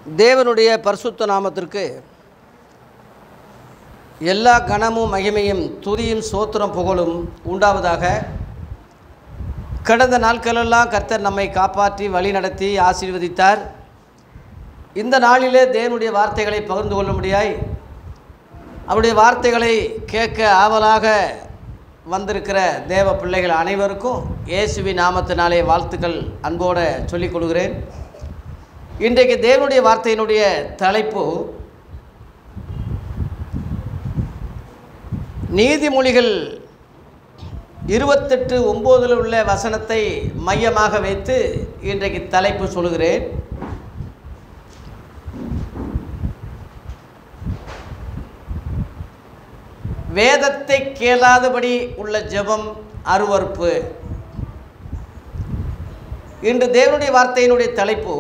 தேவனுடைய பரிசுத்த நாமத்திற்கு எல்லா கனமும் மகிமையும் துதியும் சோத்திரம் புகழும் உண்டாவதாக கடந்த நாட்களெல்லாம் கர்த்தர் நம்மை காப்பாற்றி வழி நடத்தி ஆசீர்வதித்தார் இந்த நாளிலே தேவனுடைய வார்த்தைகளை பகிர்ந்து கொள்ள முடியாய் அவருடைய வார்த்தைகளை கேட்க ஆவலாக வந்திருக்கிற தேவ பிள்ளைகள் அனைவருக்கும் இயேசுவி நாமத்தினாலே வாழ்த்துக்கள் அன்போடு சொல்லிக் கொள்கிறேன் இன்றைக்கு தேவனுடைய வார்த்தையினுடைய தலைப்பு நீதிமொழிகள் இருபத்தெட்டு ஒம்போதில் உள்ள வசனத்தை மையமாக வைத்து இன்றைக்கு தலைப்பு சொல்கிறேன் வேதத்தை கேளாதபடி உள்ள ஜெபம் அருவறுப்பு இன்று தேவனுடைய வார்த்தையினுடைய தலைப்பு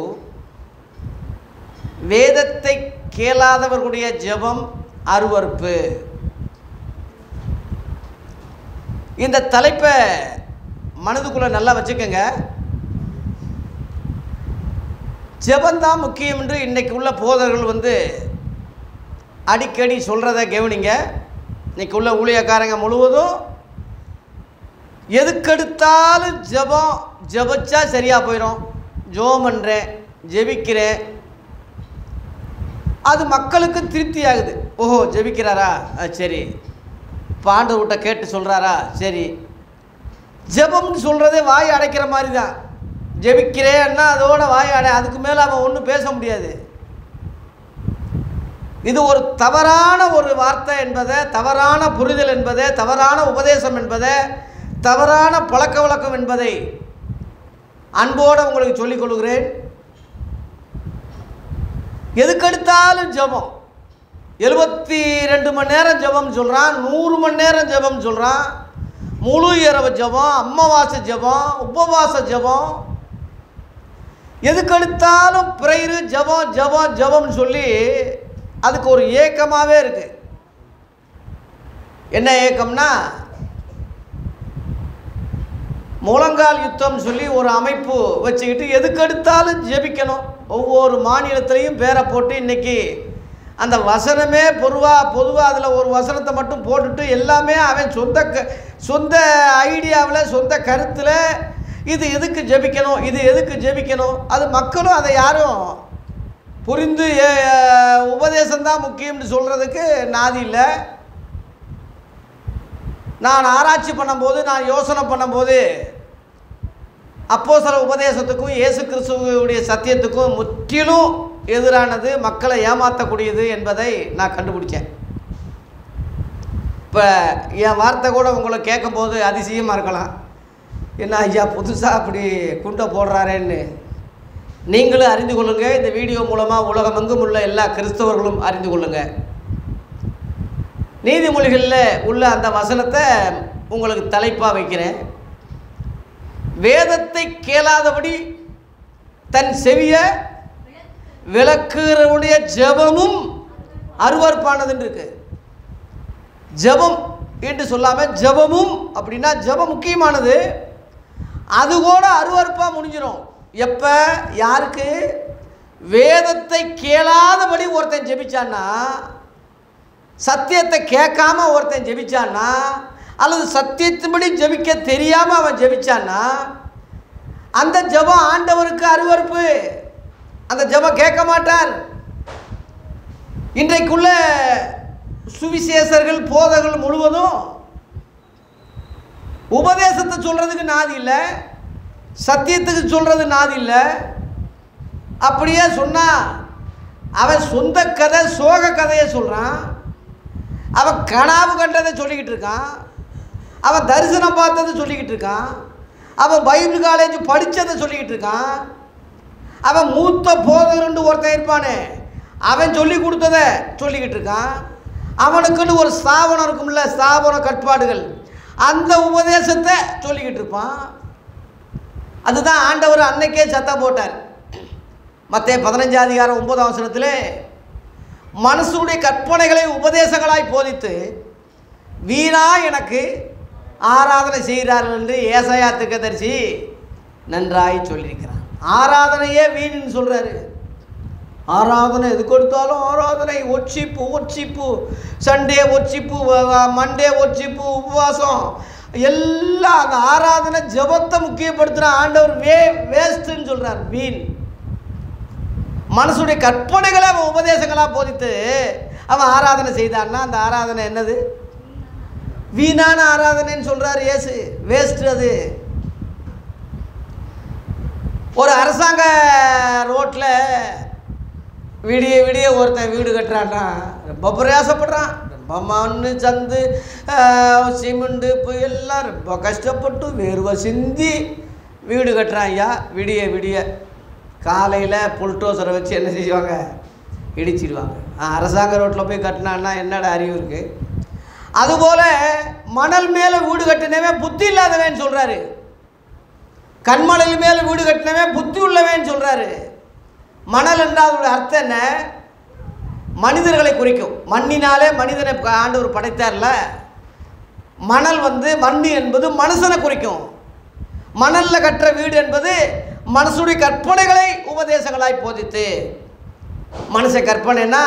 வேதத்தை கேளாதவர்களுடைய ஜெபம் அருவறுப்பு இந்த தலைப்பை மனதுக்குள்ளே நல்லா வச்சுக்கோங்க ஜெபந்தான் முக்கியம் என்று இன்றைக்கு உள்ள போதர்கள் வந்து அடிக்கடி சொல்கிறத கவனிங்க இன்னைக்கு உள்ள ஊழியக்காரங்க முழுவதும் எதுக்கெடுத்தாலும் ஜெபம் ஜெபிச்சா சரியாக போயிடும் ஜோம் பண்ணுறேன் ஜெபிக்கிறேன் அது மக்களுக்கு திருப்தி ஆகுது ஓஹோ ஜெபிக்கிறாரா ஆ, சரி பாண்டவர்கிட்ட கேட்டு சொல்கிறாரா சரி ஜெபம்னு சொல்கிறதே வாய் அடைக்கிற மாதிரி தான் ஜெபிக்கிறேன்னா அதோட வாய் அடை அதுக்கு மேலே அவன் ஒன்றும் பேச முடியாது இது ஒரு தவறான ஒரு வார்த்தை என்பதை தவறான புரிதல் என்பதை தவறான உபதேசம் என்பதை தவறான பழக்க வழக்கம் என்பதை அன்போடு உங்களுக்கு சொல்லிக் கொள்கிறேன் எதுக்கெடுத்தாலும் ஜெபம் எழுபத்தி ரெண்டு மணி நேரம் ஜெபம் சொல்கிறான் நூறு மணி நேரம் ஜெபம் சொல்கிறான் முழு இரவு ஜெபம் அம்மவாச ஜெபம் உபவாச ஜெபம் எதுக்கெடுத்தாலும் பிரேயரு ஜெபம் ஜெபம் ஜெபம்னு சொல்லி அதுக்கு ஒரு ஏக்கமாகவே இருக்குது என்ன ஏக்கம்னா முழங்கால் யுத்தம் சொல்லி ஒரு அமைப்பு வச்சுக்கிட்டு எதுக்கெடுத்தாலும் ஜெபிக்கணும் ஒவ்வொரு மாநிலத்திலையும் பேரை போட்டு இன்றைக்கி அந்த வசனமே பொதுவாக பொதுவாக அதில் ஒரு வசனத்தை மட்டும் போட்டுட்டு எல்லாமே அவன் சொந்த க சொந்த ஐடியாவில் சொந்த கருத்தில் இது எதுக்கு ஜெபிக்கணும் இது எதுக்கு ஜெபிக்கணும் அது மக்களும் அதை யாரும் புரிந்து ஏ- உபதேசம்தான் முக்கியம்னு சொல்கிறதுக்கு நாதி இல்லை நான் ஆராய்ச்சி பண்ணும்போது நான் யோசனை பண்ணும்போது அப்போ சில உபதேசத்துக்கும் இயேசு கிறிஸ்துவுடைய சத்தியத்துக்கும் முற்றிலும் எதிரானது மக்களை ஏமாற்றக்கூடியது என்பதை நான் கண்டுபிடிச்சேன் இப்போ என் வார்த்தை கூட உங்களை கேட்கும்போது அதிசயமாக இருக்கலாம் என்ன ஐயா புதுசாக அப்படி குண்டை போடுறாரேன்னு நீங்களும் அறிந்து கொள்ளுங்கள் இந்த வீடியோ மூலமாக உலகமெங்கும் உள்ள எல்லா கிறிஸ்தவர்களும் அறிந்து கொள்ளுங்கள் நீதிமொழிகளில் உள்ள அந்த வசனத்தை உங்களுக்கு தலைப்பாக வைக்கிறேன் வேதத்தை கேளாதபடி தன் செவிய விளக்குறவுடைய ஜெபமும் அருவறுப்பானதுன்னு இருக்கு ஜெபம் என்று சொல்லாமல் ஜெபமும் அப்படின்னா ஜெபம் முக்கியமானது அது கூட அருவறுப்பாக முடிஞ்சிடும் எப்போ யாருக்கு வேதத்தை கேளாதபடி ஒருத்தன் ஜெபிச்சான்னா சத்தியத்தை கேட்காம ஒருத்தன் ஜெபிச்சான்னா அல்லது சத்தியத்தின்படி ஜெபிக்க தெரியாமல் அவன் ஜெபிச்சான்னா அந்த ஜெபம் ஆண்டவருக்கு அருவருப்பு அந்த ஜெபம் கேட்க மாட்டார் இன்றைக்குள்ள சுவிசேஷர்கள் போதகர்கள் முழுவதும் உபதேசத்தை சொல்கிறதுக்கு நாதி இல்லை சத்தியத்துக்கு சொல்கிறது நாதி இல்லை அப்படியே சொன்னால் அவன் சொந்த கதை சோக கதையை சொல்கிறான் அவன் கனாவு கண்டதை சொல்லிக்கிட்டு இருக்கான் அவன் தரிசனம் பார்த்ததை சொல்லிக்கிட்டு இருக்கான் அவன் பைபிள் காலேஜ் படித்ததை சொல்லிக்கிட்டு இருக்கான் அவன் மூத்த போதகருண்டு ஒருத்தன் இருப்பானே அவன் சொல்லி கொடுத்தத சொல்லிக்கிட்டு இருக்கான் அவனுக்குன்னு ஒரு ஸ்தாபனம் இருக்கும்ல ஸ்தாபன கட்டுப்பாடுகள் அந்த உபதேசத்தை சொல்லிக்கிட்டு இருப்பான் அதுதான் ஆண்டவர் அன்னைக்கே சத்தம் போட்டார் மற்ற பதினஞ்சாம் அதிகாரம் ஒன்பதாம் வசனத்தில் மனசுடைய கற்பனைகளை உபதேசங்களாய் போதித்து வீணா எனக்கு ஆராதனை செய்கிறார்கள் என்று ஏசாயா தரிசி நன்றாய் சொல்லியிருக்கிறான் ஆராதனையே வீணுன்னு சொல்கிறாரு ஆராதனை எது கொடுத்தாலும் ஆராதனை ஒச்சிப்பு ஒச்சிப்பு சண்டே ஒச்சிப்பு மண்டே ஒச்சிப்பு உபவாசம் எல்லாம் அந்த ஆராதனை ஜெபத்தை முக்கியப்படுத்துகிற ஆண்டவர் வே வேஸ்ட்டுன்னு சொல்கிறார் வீண் மனசுடைய கற்பனைகளை அவன் உபதேசங்களாக போதித்து அவன் ஆராதனை செய்தான்னா அந்த ஆராதனை என்னது வீணான ஆராதனைன்னு சொல்கிறார் இயேசு வேஸ்ட் அது ஒரு அரசாங்க ரோட்டில் விடிய விடிய ஒருத்தன் வீடு கட்டுறான்னா ரொம்ப பிரயாசப்படுறான் ரொம்ப மண் சந்து ஆஹ், சிமெண்டு இப்போ எல்லாம் ரொம்ப கஷ்டப்பட்டு வேர்வை சிந்தி வீடு கட்டுறான் ஐயா விடிய விடிய காலையில் புல்டோசரை வச்சு என்ன செய்வாங்க இடிச்சிடுவாங்க ஆ, அரசாங்க ரோட்டில் போய் கட்டினான்னா என்னடா அறிவு இருக்குது அதுபோல் மணல் மேலே வீடு கட்டினவன் புத்தி இல்லாதவன் சொல்கிறாரு கண்மலையில் மேலே வீடு கட்டினவன் புத்தி உள்ளவன் சொல்கிறாரு மணல் என்றால் அதோட அர்த்தம் என்ன மனிதர்களை குறிக்கும் மண்ணினாலே மனிதனை ப- ஆண்டவர் படைத்தார்ல மணல் வந்து மண் என்பது மனுஷனை குறிக்கும் மணலில் கட்டுற வீடு என்பது மனசுடைய கற்பனைகளை உபதேசங்களாய் போதித்து மனுஷ கற்பனைன்னா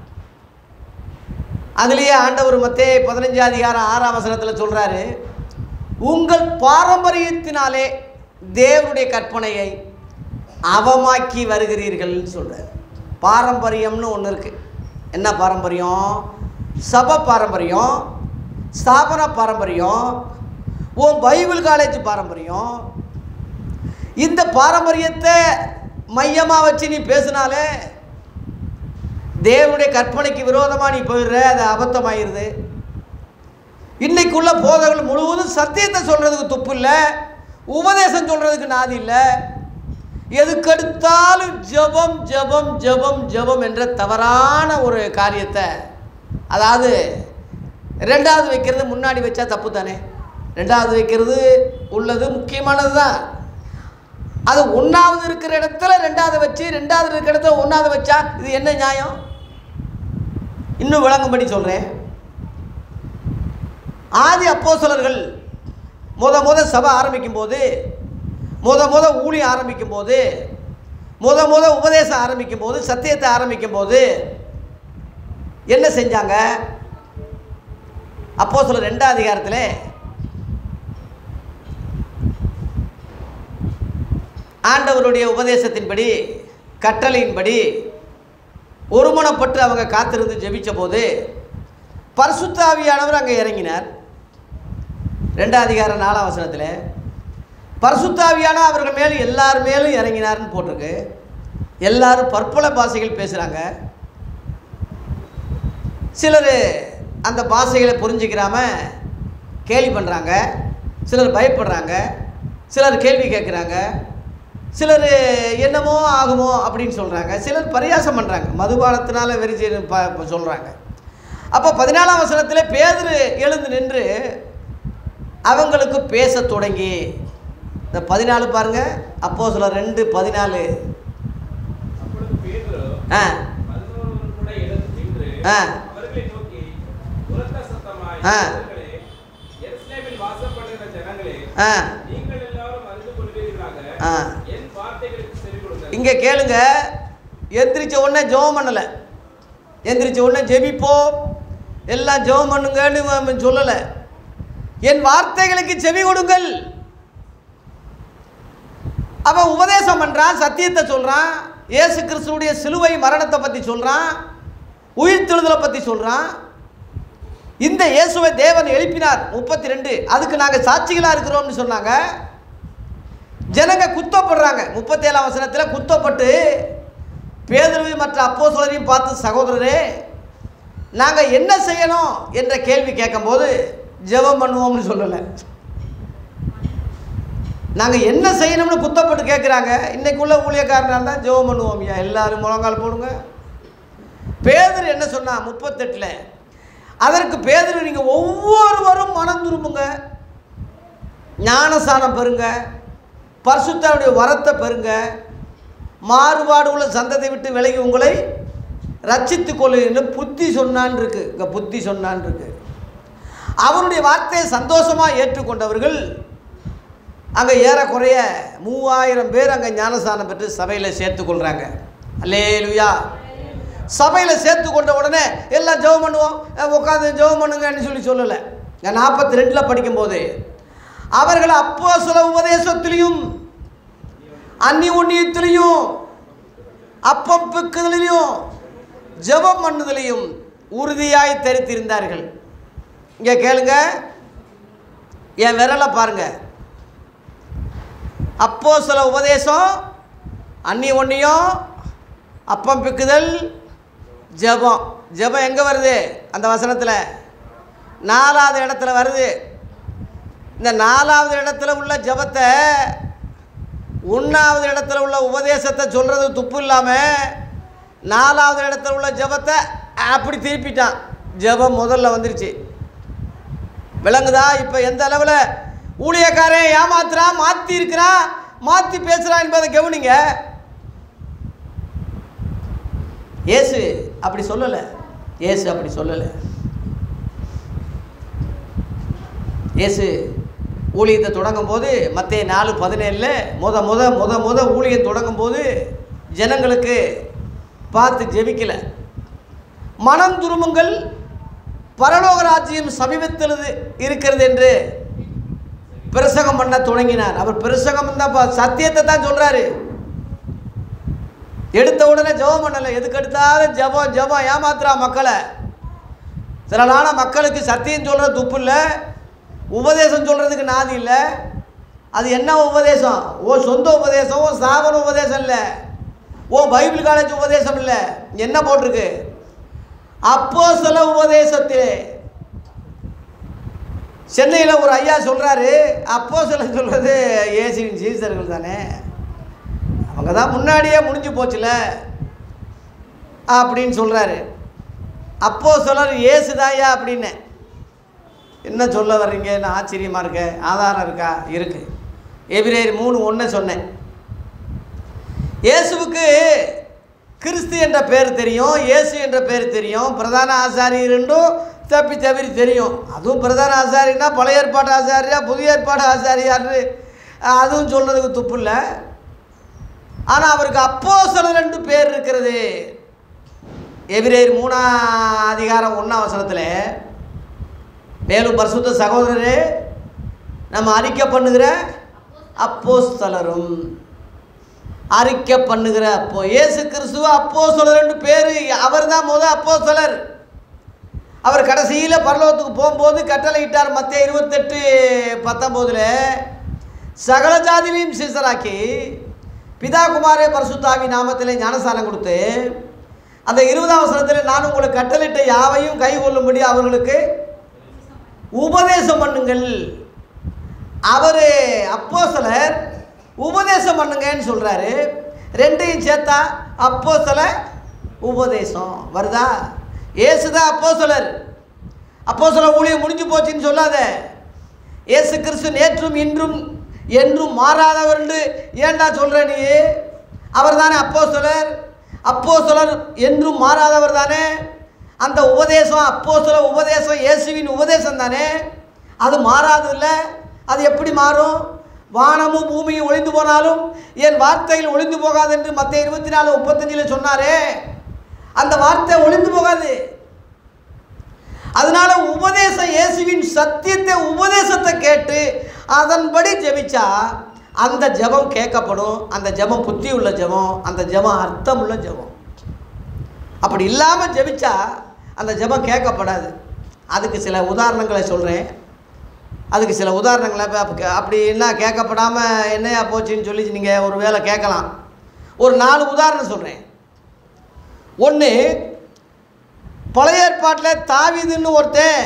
அதுலேயே ஆண்டவர் மத்தே பதினஞ்சு அதிகாரம் ஆறாம் வசனத்தில் சொல்கிறாரு உங்கள் பாரம்பரியத்தினாலே தேவனுடைய கற்பனையை அவமாக்கி வருகிறீர்கள்னு சொல்கிறார் பாரம்பரியம்னு ஒன்று இருக்குது என்ன பாரம்பரியம் சபை பாரம்பரியம் ஸ்தாபன பாரம்பரியம் உன் பைபிள் காலேஜ் பாரம்பரியம் இந்த பாரம்பரியத்தை மையமாக வச்சு நீ பேசினாலே தேவனுடைய கற்பனைக்கு விரோதமாக நீ போயிடுற அது அபத்தமாயிருது இன்னைக்குள்ள போதகர்கள் முழுவதும் சத்தியத்தை சொல்கிறதுக்கு துப்பு இல்லை உபதேசம் சொல்கிறதுக்கு நாதி இல்லை எதுக்கெடுத்தாலும் ஜெபம் ஜெபம் ஜெபம் ஜெபம் என்ற தவறான ஒரு காரியத்தை அதாவது ரெண்டாவது வைக்கிறது முன்னாடி வச்சா தப்பு தானே ரெண்டாவது வைக்கிறது உள்ளது முக்கியமானது தான் அது ஒன்றாவது இருக்கிற இடத்துல ரெண்டாவது வச்சு ரெண்டாவது இருக்கிற இடத்துல ஒன்றாவது வச்சா இது என்ன நியாயம் இன்னும் விளங்கும்படி சொல்கிறேன் ஆதி அப்போஸ்தலர்கள் முத முத சபை ஆரம்பிக்கும் போது முத முத ஊழியம் ஆரம்பிக்கும் போது முத முத உபதேசம் ஆரம்பிக்கும் போது சத்தியத்தை ஆரம்பிக்கும் போது என்ன செஞ்சாங்க அப்போ சொல்ல ரெண்டாம் அதிகாரத்தில் ஆண்டவருடைய உபதேசத்தின்படி கட்டளையின்படி ஒருமனப்பட்டு அவங்க காத்திருந்து ஜெபிச்ச போது பரிசுத்தாவியானவர் அங்கே இறங்கினார் ரெண்டாம் அதிகாரம் நாலாம் வசனத்தில் பரிசுத்தாவியான அவர்கள் மேல் எல்லார் மேலும் இறங்கினார்னு போட்டிருக்கு எல்லாரும் பற்பல பாஷைகள் பேசுகிறாங்க சிலர் அந்த பாஷைகளை புரிஞ்சுக்கிறாம கேலி பண்ணுறாங்க சிலர் பயப்படுறாங்க சிலர் கேள்வி கேட்குறாங்க சிலர் என்னமோ ஆகுமோ அப்படின்னு சொல்கிறாங்க சிலர் பரியாசம் பண்ணுறாங்க மதுபானத்தினால வெறிச்சி ப சொல்கிறாங்க அப்போ பதினாலாம் வசனத்தில் பேதுரு எழுந்து நின்று அவங்களுக்கு பேசத் தொடங்கி இந்த பதினாலு பாருங்க அப்போ சில ரெண்டு பதினாலு அப்பொழுது பேதுரு ஆ பதினொருவர் கூட எழுந்து நின்று ஆ. அவர்களை நோக்கி உரத்த சத்தமாய் ஆ. "இவர்களே, எருசலேமில் வாசம் பண்ணுகிற ஜனங்களே ஆ நீங்கள் எல்லாரும் அறிந்து கொள்வீர்களாக ஆ. என் வார்த்தைகளுக்கு செவி கொடுங்கள் இங்கே கேளுங்க எந்திரிச்ச உடனே ஜெபம் பண்ணலை எந்திரிச்ச உடனே ஜெபிப்போம் எல்லாம் ஜெபம் பண்ணுங்கன்னு சொல்லலை என் வார்த்தைகளுக்கு செவி கொடுங்கள் அவன் உபதேசம் பண்ணுறான் சத்தியத்தை சொல்கிறான் இயேசு கிறிஸ்துவுடைய சிலுவை மரணத்தை பற்றி சொல்கிறான் உயிர்த்தெழுதலை பற்றி சொல்கிறான் இந்த இயேசுவை தேவன் எழுப்பினார் முப்பத்தி ரெண்டு அதுக்கு நாங்கள் சாட்சிகளாக இருக்கிறோம்னு சொன்னாங்க ஜனங்க குத்தப்படுறாங்க முப்பத்தேழாம் வசனத்தில் குத்தப்பட்டு பேதுருவையும் மற்ற அப்போஸ்தலரையும் பார்த்து சகோதரரே நாங்கள் என்ன செய்யணும் என்ற கேள்வி கேட்கும்போது ஜெபம் பண்ணுவோம்னு சொல்லலை நாங்கள் என்ன செய்யணும்னு குத்தப்பட்டு கேட்குறாங்க இன்னைக்குள்ள ஊழியக்காரனாக இருந்தால் ஜெபம் பண்ணுவோம் ஐயா எல்லாரும் முழங்கால் போடுங்க பேதுரு என்ன சொன்னா முப்பத்தெட்டில் அதற்கு பேதுரு நீங்கள் ஒவ்வொருவரும் மனம் திரும்புங்க ஞானசானம் பெறுங்க பரிசுத்தாவுடைய வரத்தை பெறுங்க மாறுபாடு உள்ள சந்தத்தை விட்டு விலகி உங்களை ரட்சித்துக் கொள்ளுன்னு புத்தி சொன்னான் இருக்கு இங்கே புத்தி சொன்னான் இருக்கு அவருடைய வார்த்தையை சந்தோஷமாக ஏற்றுக்கொண்டவர்கள் அங்கே ஏறக்குறைய மூவாயிரம் பேர் அங்கே ஞானஸ்தானம் பெற்று சபையில் சேர்த்துக்கொள்கிறாங்க அல்லேலுயா சபையில் சேர்த்து கொண்ட உடனே எல்லாம் ஜெபம் பண்ணுவோம் அஹ் உட்காந்து ஜெபம் பண்ணுங்கன்னு சொல்லி சொல்லலை நான் நாற்பத்தி ரெண்டில் படிக்கும்போது அவர்கள் அப்போ சில உபதேசத்திலையும் அந்நி உண்ணியத்திலையும் அப்பம் பிக்குதலையும் ஜெபம் பண்ணுதலையும் உறுதியாய் தரித்திருந்தார்கள் இங்கே கேளுங்க என் விரலை பாருங்க அப்போ சில உபதேசம் அன்னி ஒன்றியும் அப்பம் பிக்குதல் ஜெபம் ஜெபம் எங்கே வருது அந்த வசனத்தில் நாலாவது இடத்துல வருது இந்த நாலாவது இடத்துல உள்ள ஜெபத்தை ஒன்றாவது இடத்துல உள்ள உபதேசத்தை சொல்கிறது துப்பு இல்லாமல் நாலாவது இடத்துல உள்ள ஜெபத்தை அப்படி திருப்பிட்டான் ஜெபம் முதல்ல வந்துருச்சு விளங்குதா இப்போ எந்த அளவில் ஊழியக்காரன் ஏமாத்துறான் மாற்றி இருக்கிறான் மாற்றி பேசுகிறான் என்பதை கவனிங்க இயேசு அப்படி சொல்லலை இயேசு அப்படி சொல்லலை இயேசு ஊழியத்தை தொடங்கும் போது மத்திய நாலு பதினேழில் முத முத முத முத ஊழியம் தொடங்கும் போது ஜனங்களுக்கு பார்த்து ஜெபிக்கல மனம் துருமுங்கள் பரலோக ராஜ்யம் சமீபத்தில் இருக்கிறது என்று பிரசங்கம் பண்ண தொடங்கினார் அவர் பிரசங்கம் தான் ப- சத்தியத்தை தான் சொல்றாரு எடுத்த உடனே ஜெபம் பண்ணலை எதுக்கு எடுத்தாலும் ஜெபம் ஜெபம் ஏமாத்துறா மக்களை சில நாளாக மக்களுக்கு சத்தியம் சொல்கிறது துப்பு இல்லை உபதேசம் சொல்கிறதுக்கு நாதி இல்லை அது என்ன உபதேசம் ஓ சொந்த உபதேசம் ஓ ஸ்தாபன உபதேசம் இல்லை ஓ பைபிள் காலேஜ் உபதேசம் இல்லை என்ன போட்டிருக்கு அப்போ சில உபதேசத்திலே சென்னையில் ஒரு ஐயா சொல்கிறாரு அப்போ சில சொல்கிறது இயேசுவின் சீசர்கள் தானே அவங்க தான் முன்னாடியே முடிஞ்சு போச்சுல அப்படின்னு சொல்கிறாரு அப்போ சிலர் இயேசுதாயா அப்படின்னு என்ன சொல்ல வர்றீங்கன்னு ஆச்சரியமாக இருக்க ஆதாரம் இருக்கா இருக்குது எபிரேயர் மூணு ஒன்று சொன்னேன் இயேசுவுக்கு கிறிஸ்து என்ற பேர் தெரியும் இயேசு என்ற பேர் தெரியும் பிரதான ஆசாரி ரெண்டும் தப்பி தவிரி தெரியும் அதுவும் பிரதான ஆசாரின்னா பழைய ஏற்பாட்டு ஆசாரியா புதிய ஏற்பாடு ஆசாரியாரு அதுவும் சொல்கிறதுக்கு துப்பு இல்லை ஆனால் அவருக்கு அப்போ சில ரெண்டு பேர் இருக்கிறது எபிரேயர் மூணாம் அதிகாரம் ஒன்றாம் வசனத்தில் மேலும் பரிசுத்த சகோதரரே நம்ம அறிக்கை பண்ணுகிற அப்போஸ்தலரும் அறிக்கை பண்ணுகிற அப்போ இயேசு கிறிஸ்துவ அப்போஸ்தலர் ரெண்டு பேர் அவர் தான் முத அப்போஸ்தலர் அவர் கடைசியில் பரலோகத்துக்கு போகும்போது கட்டளையிட்டார் மத்திய இருபத்தெட்டு பத்தொம்போதில் சகல ஜாதிலையும் சீசராக்கி பிதா குமாரே பரிசுத்தாவி நாமத்திலே ஞானசானம் கொடுத்து அந்த இருபதாம் வசனத்தில் நான் உங்களுக்கு கட்டளையிட்ட யாவையும் கை கொள்ளும்படி அவர்களுக்கு உபதேசம் பண்ணுங்கள் அவர் அப்போஸ்தலர் உபதேசம் பண்ணுங்கன்னு சொல்கிறாரு ரெண்டையும் சேர்த்தா அப்போஸ்தலர் உபதேசம் வருதா ஏசுதான் அப்போஸ்தலர் அப்போஸ்தலர் ஊழியம் முடிஞ்சு போச்சுன்னு சொல்லாத இயேசு கிறிஸ்து நேற்றும் இன்றும் என்றும் மாறாதவர்னு ஏன்டா சொல்கிற நீ அவர் தானே அப்போஸ்தலர் அப்போஸ்தலர் என்றும் மாறாதவர் தானே அந்த உபதேசம் அப்போஸ்தலர் உபதேசம் இயேசுவின் உபதேசம் தானே அது மாறாது இல்லை அது எப்படி மாறும் வானமும் பூமியும் ஒளிந்து போனாலும் என் வார்த்தையில் ஒளிந்து போகாது என்று மத்திய இருபத்தி நாலு முப்பத்தஞ்சில் சொன்னாரே அந்த வார்த்தை ஒளிந்து போகாது அதனால உபதேசம் இயேசுவின் சத்தியத்தை உபதேசத்தை கேட்டு அதன்படி ஜெபிச்சா அந்த ஜெபம் கேட்கப்படும் அந்த ஜெபம் புத்தி உள்ள ஜெபம் அந்த ஜெபம் அர்த்தம் உள்ள ஜெபம் அப்படி இல்லாமல் ஜெபிச்சா அந்த ஜெபம் கேட்கப்படாது அதுக்கு சில உதாரணங்களை சொல்கிறேன் அதுக்கு சில உதாரணங்களை இப்ப அப்ப கே- அப்படி என்ன கேட்கப்படாமல் என்னையா போச்சுன்னு சொல்லி நீங்கள் ஒரு வேளை கேட்கலாம் ஒரு நாலு உதாரணம் சொல்கிறேன் ஒன்று பழைய ஏற்பாட்டில் தாவீதுன்னு ஒருத்தன்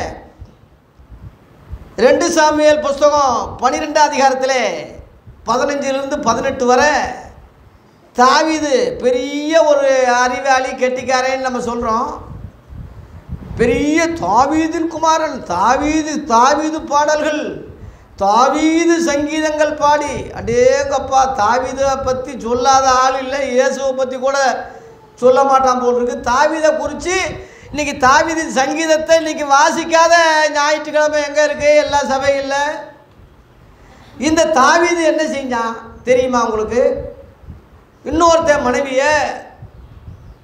ரெண்டு சாமியல் புஸ்தகம் பன்னிரெண்டாம் அதிகாரத்தில் பதினஞ்சிலிருந்து பதினெட்டு வரை தாவீது பெரிய ஒரு அறிவாளி கெட்டிக்காரன்னு நம்ம சொல்கிறோம் பெரிய தாவீதின் குமாரன் தாவீது தாவீது பாடல்கள் தாவீது சங்கீதங்கள் பாடி அடேங்கப்பா தாவீதை பற்றி சொல்லாத ஆள் இல்லை இயேசுவை பற்றி கூட சொல்ல மாட்டான் போல் இருக்கு தாவீதை குறித்து இன்னைக்கு தாவீதின் சங்கீதத்தை இன்னைக்கு வாசிக்காத ஞாயிற்றுக்கிழமை எங்கே இருக்கு எல்லா சபையில் இந்த தாவீது என்ன செஞ்சான் தெரியுமா உங்களுக்கு இன்னொருத்தன் மனைவியை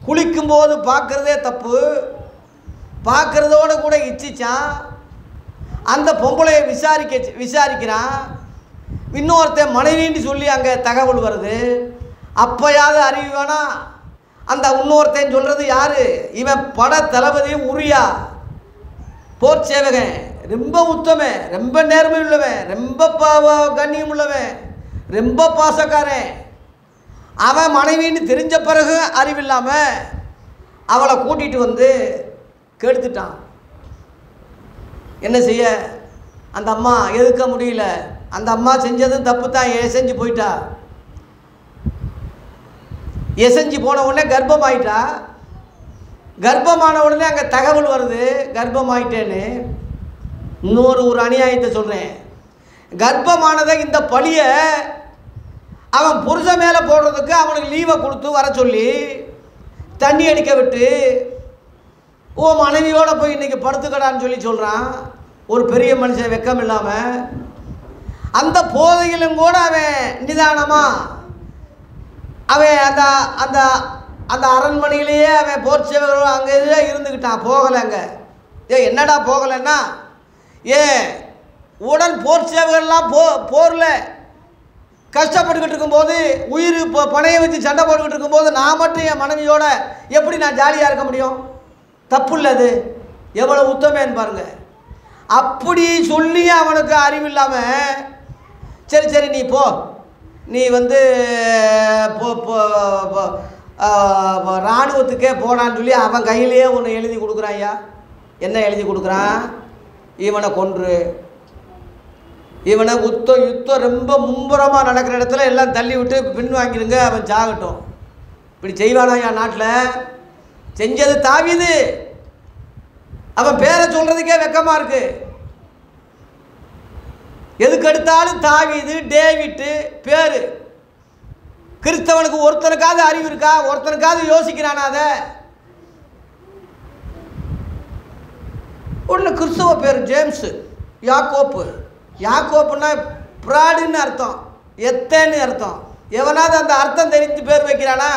குளிக்கும்போது பார்க்குறதே தப்பு பார்க்குறதோட கூட இச்சிச்சான் அந்த பொம்பளையை விசாரிக்க விசாரிக்கிறான் இன்னொருத்தன் மனைவின்னு சொல்லி அங்கே தகவல் வருது அப்போயாவது அறிவு வேணாம் அந்த இன்னொருத்தன் சொல்கிறது யாரு இவன் பட தளபதி உரியா போர் சேவகன் ரொம்ப உத்தமன் ரொம்ப நேர்மை உள்ளவன் ரொம்ப ப- கண்ணியம் உள்ளவன் ரொம்ப பாசக்காரன் அவன் மனைவின்னு தெரிஞ்ச பிறகு அறிவில்லாமல் அவளை கூட்டிகிட்டு வந்து கெடுத்துட்டான் என்ன செய்ய அந்த அம்மா எதுக்க முடியல அந்த அம்மா செஞ்சதும் தப்பு தான் எசைஞ்சு போயிட்டா எசைஞ்சு போன உடனே கர்ப்பமாயிட்டா கர்ப்பமான உடனே அங்கே தகவல் வருது கர்ப்பமாயிட்டேன்னு இன்னொரு ஒரு அநியாயத்தை சொல்கிறேன் கர்ப்பமானதை இந்த பழியை அவன் புருஷன் மேலே போடுறதுக்கு அவனுக்கு லீவை கொடுத்து வர சொல்லி தண்ணி அடிக்க விட்டு ஓ மனைவியோட போய் இன்னைக்கு படுத்துக்கடான்னு சொல்லி சொல்கிறான் ஒரு பெரிய மனுஷன் வெக்கம் இல்லாமல் அந்த போதையிலும் கூட அவன் நிதானமாக அவன் அந்த அந்த அந்த அரண்மனையிலேயே அவன் போர் சேவகர் அங்கே இருந்துக்கிட்டான் போகலை அங்கே ஏ என்னடா போகலைன்னா ஏ உடன் போர் சேவகர்லாம் போ போரில் கஷ்டப்பட்டுக்கிட்டு இருக்கும்போது உயிர் இப்போ பணையை வச்சு சண்டை போட்டுக்கிட்டு இருக்கும்போது நான் மட்டும் என் மனைவியோட எப்படி நான் ஜாலியாக இருக்க முடியும் தப்பு இல்லை அது எவ்வளோ உத்தமேன்னு பாருங்க அப்படி சொல்லி அவனுக்கு அறிவில்லாமல் சரி சரி நீ போ நீ வந்து போ போ போ, ஆ, இராணுவத்துக்கே போனான்னு சொல்லி அவன் கையிலேயே ஒன்று எழுதி கொடுக்குறான் ஐயா என்ன எழுதி கொடுக்குறான் இவனை கொன்று இவனை உத்தம் யுத்தம் ரொம்ப மும்புறமாக நடக்கிற இடத்துல எல்லாம் தள்ளி விட்டு பின் வாங்கிருங்க அவன் சாகட்டும் இப்படி செய்வானா என் நாட்டில் செஞ்சது தாவிது அவன் பேரை சொல்கிறதுக்கே வெக்கமாக இருக்கு எதுக்கு எடுத்தாலும் தாவீது டேவிட்டு பேர் கிறிஸ்தவனுக்கு ஒருத்தனுக்காவது அறிவு இருக்கா ஒருத்தனுக்காவது யோசிக்கிறானா அதை ஒன்று கிறிஸ்தவ பேர் ஜேம்ஸு யாக்கோப்பு யாக்கோப்புன்னா ப்ராடுன்னு அர்த்தம் எத்தேன்னு அர்த்தம் எவனாவது அந்த அர்த்தம் தெரிஞ்சு பேர் வைக்கிறானா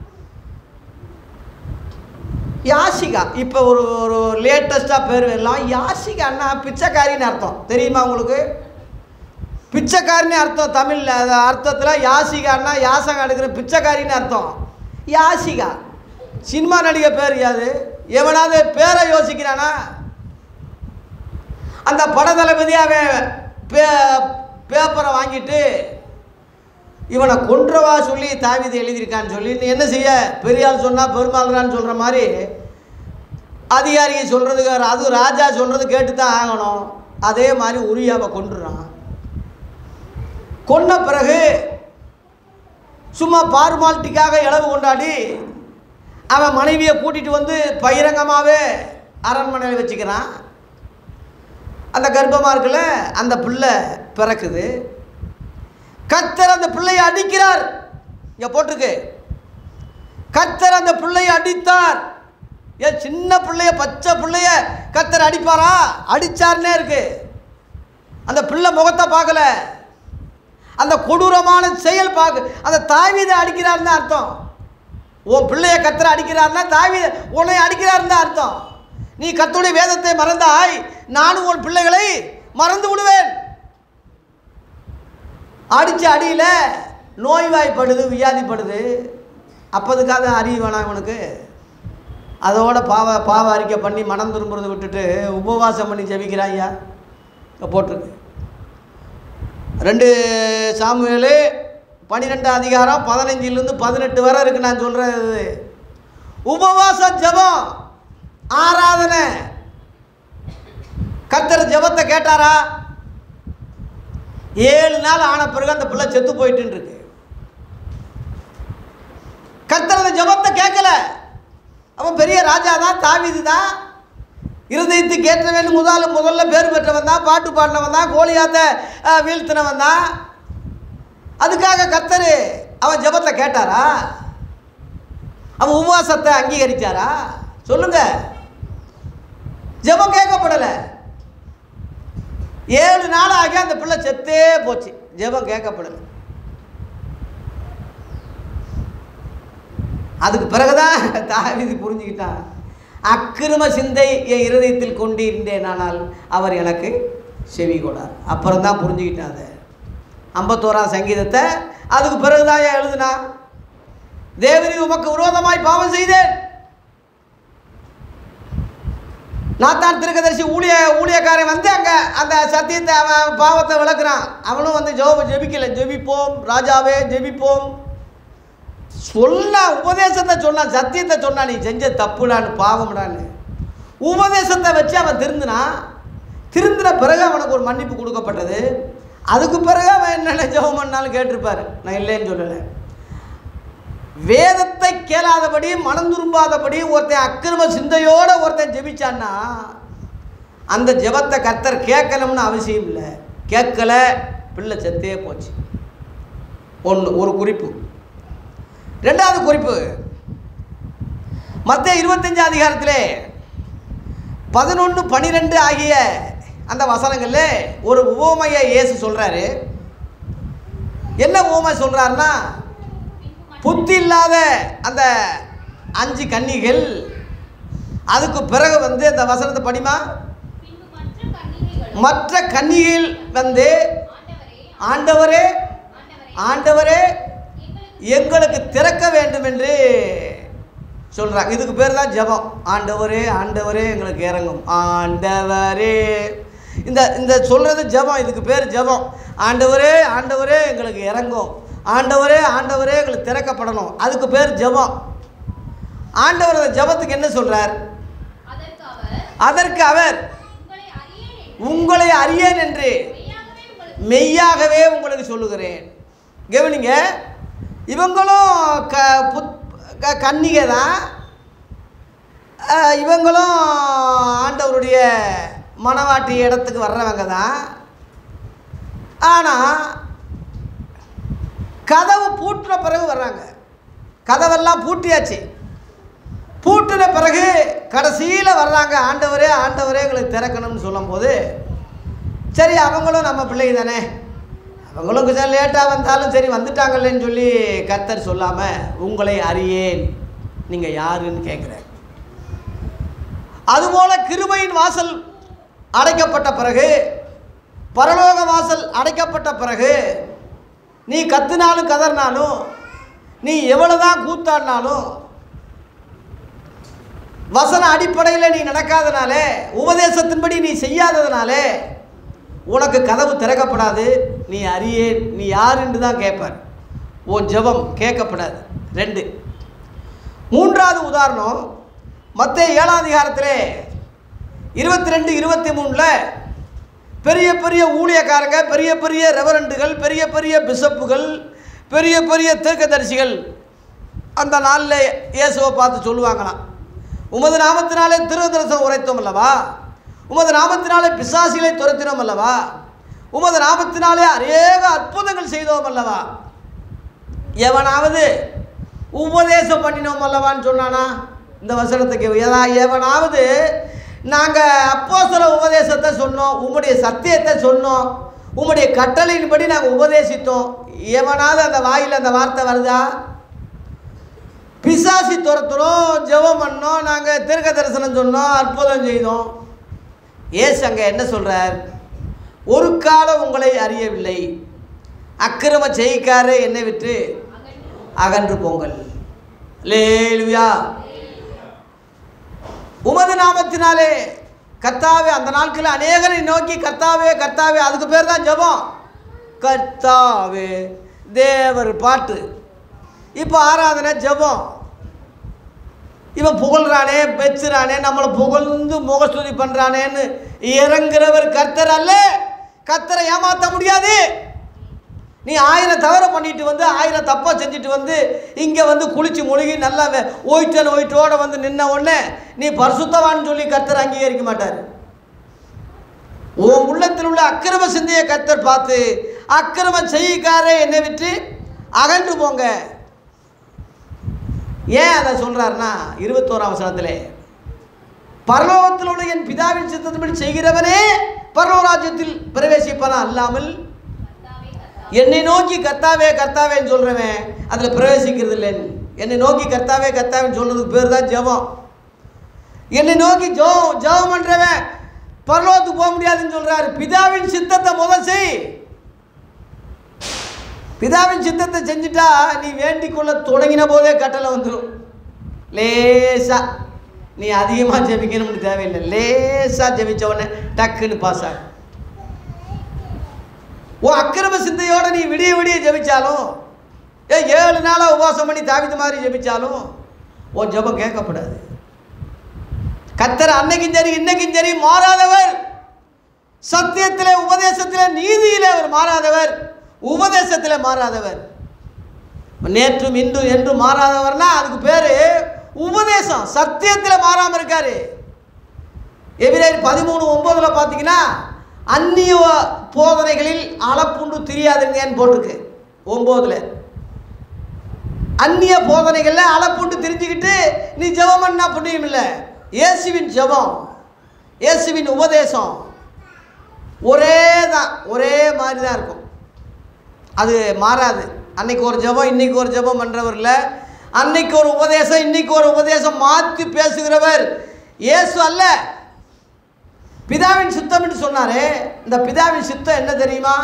யாசிகா இப்போ ஒரு ஒரு லேட்டஸ்ட்டாக பேர் எல்லாம் யாசிகான்னா பிச்சைக்காரின்னு அர்த்தம் தெரியுமா உங்களுக்கு பிச்சைக்காரின்னு அர்த்தம் தமிழில் அது அர்த்தத்தில் யாசிகான்னா யாசகம் எடுக்கிற பிச்சைக்காரின்னு அர்த்தம் யாசிகா சினிமா நடிகை பேர் யாது எவனாவது பேரை யோசிக்கிறானா அந்த பட தளபதி அவன் பே பேப்பரை வாங்கிட்டு இவனை கொன்றவா சொல்லி தாவிதை எழுதியிருக்கான்னு சொல்லி நீ என்ன செய்ய பெரியாள் சொன்னால் பெருமாள்றான்னு சொல்கிற மாதிரி அதிகாரியை சொல்கிறதுக்கு அது ராஜா சொல்கிறது கேட்டு தான் ஆகணும் அதே மாதிரி உரியாவை கொன்றுறான் கொன்ன பிறகு சும்மா பார்மாலிட்டிக்காக இளவு கொண்டாடி அவன் மனைவியை கூட்டிகிட்டு வந்து பகிரங்கமாகவே அரண்மனையில் வச்சுக்கிறான் அந்த கர்ப்பமாக இருக்குல்ல அந்த பிள்ளை பிறக்குது கத்தர் அந்த பிள்ளையை அடிக்கிறார் இங்கே போட்டிருக்கு கத்தர் அந்த பிள்ளையை அடித்தார் ஏன் சின்ன பிள்ளைய பச்சை பிள்ளைய கத்தர் அடிப்பாரா அடிச்சார்னே இருக்கு அந்த பிள்ளை முகத்தை பார்க்கல அந்த கொடூரமான செயல் பார்க்க அந்த தாவீதை அடிக்கிறாருன்னு அர்த்தம் உன் பிள்ளைய கத்தரை அடிக்கிறாருன்னா தாவீத உன்னை அடிக்கிறாருன்னு தான் அர்த்தம் நீ கத்துடைய வேதத்தை மறந்தாய் நானும் உன் பிள்ளைகளை மறந்து விடுவேன் அடித்த அடியில் நோய்வாய்ப்படுது வியாதிப்படுது அப்போதுக்காக அறிவு வேணாம் இவனுக்கு அதோட பாவ பாவ அறிக்கை பண்ணி மனம் திரும்புறதை விட்டுட்டு உபவாசம் பண்ணி ஜெபிக்கிறான் ஐயா இங்கே போட்டிருக்கு ரெண்டு சாமுவேலு பன்னிரெண்டாம் அதிகாரம் பதினஞ்சிலேருந்து பதினெட்டு வரை இருக்கு நான் சொல்கிறது உபவாசம் ஜெபம் ஆராதனை கத்தர் ஜெபத்தை கேட்டாரா ஏழு நாள் ஆன பிறகு அந்த பிள்ளை செத்து போயிட்டு இருக்கு கத்தர் அந்த ஜெபத்தை கேட்கல அவன் பெரிய ராஜா தான் தாவிது தான் இருதயத்துக்கு ஏற்றவன் முதல்ல முதல்ல பேர் பெற்றவன் தான் பாட்டு பாடினவன் தான் கோழியாத்த அஹ், வீழ்த்தினவன் தான் அதுக்காக கத்தர் அவன் ஜெபத்தை கேட்டாரா அவன் உபவாசத்தை அங்கீகரிச்சாரா சொல்லுங்க ஜெபம் கேட்கப்படலை ஏழு நாள் ஆகி அந்த பிள்ளை செத்தே போச்சு ஜெபம் கேட்கப்படலை அதுக்கு பிறகுதான் தாவீது புரிஞ்சுக்கிட்டான் அக்கிரம சிந்தை என் இருதயத்தில் கொண்டிருந்தேன் ஆனால் அவர் எனக்கு செவி கொடார் அப்புறம் தான் புரிஞ்சுக்கிட்டான் அதை ஐம்பத்தோராம் சங்கீதத்தை அதுக்கு பிறகுதான் ஏன் எழுதுனா தேவரி உமக்கு விரோதமாய் பாவம் செய்தேன் நாத்தான் திருக்கதரிசி ஊழிய ஊழியக்காரன் வந்து அங்கே அந்த சத்தியத்தை அவன் பாவத்தை விளக்குறான் அவனும் வந்து ஜெப ஜெபிக்கல ஜெபிப்போம் ராஜாவே ஜெபிப்போம் சொன்ன உபதேசத்தை சொன்னான் சத்தியத்தை சொன்னான் நீ செஞ்ச தப்புடான்னு பாவம்டான்னு உபதேசத்தை வச்சு அவன் திருந்தினான் திருந்தின பிறகு அவனுக்கு ஒரு மன்னிப்பு கொடுக்கப்பட்டது அதுக்கு பிறகு அவன் என்னென்ன ஜெபம் பண்ணாலும் கேட்டிருப்பாரு நான் இல்லைன்னு சொல்லலை வேதத்தை கேளாதபடி மனம் திரும்பாதபடி ஒருத்தன் அக்கிரம சிந்தையோட ஒருத்தன் ஜெபிச்சான்னா அந்த ஜெபத்தை கர்த்தர் கேட்கணும்னு அவசியம் இல்லை கேட்கல பிள்ளை செத்தே போச்சு ஒன்று ஒரு குறிப்பு ரெண்டாவது குறிப்பு மற்ற இருபத்தஞ்சு அதிகாரத்திலே பதினொன்று பனிரெண்டு ஆகிய அந்த வசனங்களில் ஒரு உவமையை இயேசு சொல்கிறாரு என்ன உவமை சொல்கிறாருன்னா புத்தி இல்லாத அந்த அஞ்சு கன்னிகள் அதுக்கு பிறகு வந்து அந்த வசனத்தை படிமா பின்பு மற்ற கன்னிகைகளும் மற்ற கன்னிகள் வந்து ஆண்டவரே ஆண்டவரே ஆண்டவரே ஆண்டவரே எங்களுக்கு எங்களுக்கு திறக்க வேண்டும் என்று சொல்கிறாங்க இதுக்கு பேர் தான் ஜெபம் ஆண்டவரே ஆண்டவரே எங்களுக்கு இறங்கும் ஆண்டவரே இந்த இந்த சொல்கிறது ஜெபம் இதுக்கு பேர் ஜெபம் ஆண்டவரே ஆண்டவரே எங்களுக்கு இறங்கும் ஆண்டவரே ஆண்டவரே எங்களுக்கு திறக்கப்படணும் அதுக்கு பேர் ஜெபம் ஆண்டவர் அந்த ஜெபத்துக்கு என்ன சொல்கிறார் அதற்கு அவர் அதற்கு அவர் உங்களை அறியேன் என்று உங்களை அறியேன் என்று மெய்யாகவே உங்களுக்கு மெய்யாகவே உங்களுக்கு சொல்லுகிறேன் கவனிங்க இவங்களும் க புத் க கன்னிகை தான் அஹ், இவங்களும் ஆண்டவருடைய மணவாட்டி இடத்துக்கு வர்றவங்க தான் ஆனால் கதவு பூட்டின பிறகு வர்றாங்க கதவெல்லாம் பூட்டியாச்சு பூட்டின பிறகு கடைசியில் வர்றாங்க ஆண்டவரே ஆண்டவரே எங்களுக்கு திறக்கணும்னு சொல்லும்போது சரி அவங்களும் நம்ம பிள்ளை தானே அவங்களும் கொஞ்சம் லேட்டாக வந்தாலும் சரி வந்துட்டாங்களேன்னு சொல்லி கர்த்தர் சொல்லாமல் உங்களை அறியேன் நீங்கள் யாருன்னு கேட்குறார் அதுபோல் கிருபையின் வாசல் அடைக்கப்பட்ட பிறகு பரலோக வாசல் அடைக்கப்பட்ட பிறகு நீ கத்துனாலும் கதறினாலும் நீ எவ்வளோதான் கூத்தாடினாலும் வசன அடிப்படையில் நீ நடக்காதனாலே உபதேசத்தின்படி நீ செய்யாததுனாலே உனக்கு கதவு திறக்கப்படாது நீ அறியே நீ யாருன்னு தான் கேட்பார் உன் ஜெபம் கேட்கப்படாது ரெண்டு மூன்றாவது உதாரணம் மற்ற ஏழாம் அதிகாரத்திலே இருபத்தி ரெண்டு இருபத்தி மூணில் பெரிய பெரிய ஊழியக்காரங்க பெரிய பெரிய ரெவரண்டுகள் பெரிய பெரிய பிஷப்புகள் பெரிய பெரிய தீர்க்கதரிசிகள் அந்த நாளில் இயேசுவை பார்த்து சொல்லுவாங்களாம் உமது நாமத்தினாலே திருதரசம் உரைத்தோம் அல்லவா உமது நாமத்தினாலே பிசாசிகளை துரத்தினோம் அல்லவா உமது நாமத்தினாலே அநேக அற்புதங்கள் செய்தோம் அல்லவா எவனாவது உபதேசம் பண்ணினோம் அல்லவான்னு சொன்னானா இந்த வசனத்துக்கு ஏதா எவனாவது நாங்கள் அப்போ சில உபதேசத்தை சொன்னோம் உம்முடைய சத்தியத்தை சொன்னோம் உம்முடைய கட்டளையின்படி நாங்கள் உபதேசித்தோம் எவனாவது அந்த வாயில் அந்த வார்த்தை வருதா பிசாசி துரத்துறோம் ஜெபம் பண்ணோம் நாங்கள் தீர்க்க தரிசனம் சொன்னோம் அற்புதம் செய்தோம் ஏசு அங்கே என்ன சொல்கிறார் ஒரு காலம் உங்களை அறியவில்லை அக்கிரம செய்காரே என்னை விட்டு அகன்று போங்கள் லேலுயா உமது நாமத்தினாலே கர்த்தாவே அந்த நாட்களில் அநேகரை நோக்கி கர்த்தாவே கர்த்தாவே அதுக்கு பேர் தான் ஜெபம் கர்த்தாவே தேவர் பாட்டு இப்போ ஆராதனை ஜெபம் இவன் புகழ்றானே பெச்சுறானே நம்மளை புகழ்ந்து முகஸ்துதி பண்ணுறானேன்னு இறங்குறவர் கர்த்தர் அல்ல கர்த்தரை ஏமாற்ற முடியாது நீ ஆயிரம் தவற பண்ணிட்டு வந்து ஆயிரம் தப்பாக செஞ்சுட்டு வந்து இங்கே வந்து குளிச்சு முழுகி நல்லா வே- ஒயிட்டன் ஒயிட்டோட வந்து நின்ன உடனே நீ பரிசுத்தவான்னு சொல்லி கர்த்தர் அங்கீகரிக்க மாட்டார் உன் உள்ளத்தில் உள்ள அக்கிரம சிந்தையை கர்த்தர் பார்த்து அக்கிரம செய்யக்காரே என்னை விட்டு அகன்று போங்க ஏன் அதை சொல்கிறாருன்னா இருபத்தோராம் வசனத்திலே பரலோகத்தில் உள்ள என் பிதாவின் சித்தத்தின்படி செய்கிறவனே பரலோக ராஜ்யத்தில் பிரவேசிப்பனா அல்லாமல் கர்த்தாவே என்னை நோக்கி கர்த்தாவே கர்த்தாவேன்னு சொல்கிறவன் அதில் பிரவேசிக்கிறது இல்லைன்னு என்னை நோக்கி கர்த்தாவே கர்த்தாவேன்னு சொல்கிறதுக்கு பேர் தான் ஜெபம் என்னை நோக்கி ஜோ ஜெபம் பண்ணுறவன் பரலோகத்துக்கு போக முடியாதுன்னு சொல்கிறாரு பிதாவின் சித்தத்தை முதல் செய் பிதாவின் சித்தத்தை செஞ்சுட்டா நீ வேண்டிக் கொள்ள தொடங்கின போதே கட்டளை வந்துடும் லேசா நீ அதிகமாக ஜெபிக்கணும்னு தேவையில்லை லேசா ஜெபிச்ச உடனே டக்குன்னு பாஸ் ஆகும் உன் அக்கிரம சிந்தையோட நீ விடிய விடிய ஜெபிச்சாலும் ஏ ஏழு நாளாக உபவாசம் பண்ணி தாவித மாதிரி ஜெபிச்சாலும் உன் ஜெபம் கேட்கப்படாது கத்தர் அன்னைக்கும் சரி இன்னைக்கும் சரி மாறாதவர் சத்தியத்திலே உபதேசத்திலே நீதியிலே அவர் மாறாதவர் உபதேசத்திலே மாறாதவர் நேற்றும் இன்றும் என்றும் மாறாதவர்னா அதுக்கு பேர் உபதேசம் சத்தியத்தில் மாறாமல் இருக்காரு எபிரேயர் பதிமூணு ஒம்போதில் பார்த்தீங்கன்னா அந்நிய போதனைகளில் அளப்புண்டு தெரியாதுங்கன்னு போட்டிருக்கு ஒம்போதில் அந்நிய போதனைகளில் அளப்புண்டு தெரிஞ்சுக்கிட்டு நீ ஜெபம் பண்ணா புண்ணியம் இல்லை இயேசுவின் ஜெபம் இயேசுவின் உபதேசம் ஒரே தான் ஒரே மாதிரி தான் இருக்கும் அது மாறாது அன்னைக்கு ஒரு ஜெபம் இன்னைக்கு ஒரு ஜெபம் பண்ணுறவர் இல்லை அன்னைக்கு ஒரு உபதேசம் இன்னைக்கு ஒரு உபதேசம் மாற்றி பேசுகிறவர் இயேசு அல்ல பிதாவின் சுத்தம் என்று சொன்னாரே இந்த பிதாவின் சுத்தம் என்ன தெரியுமா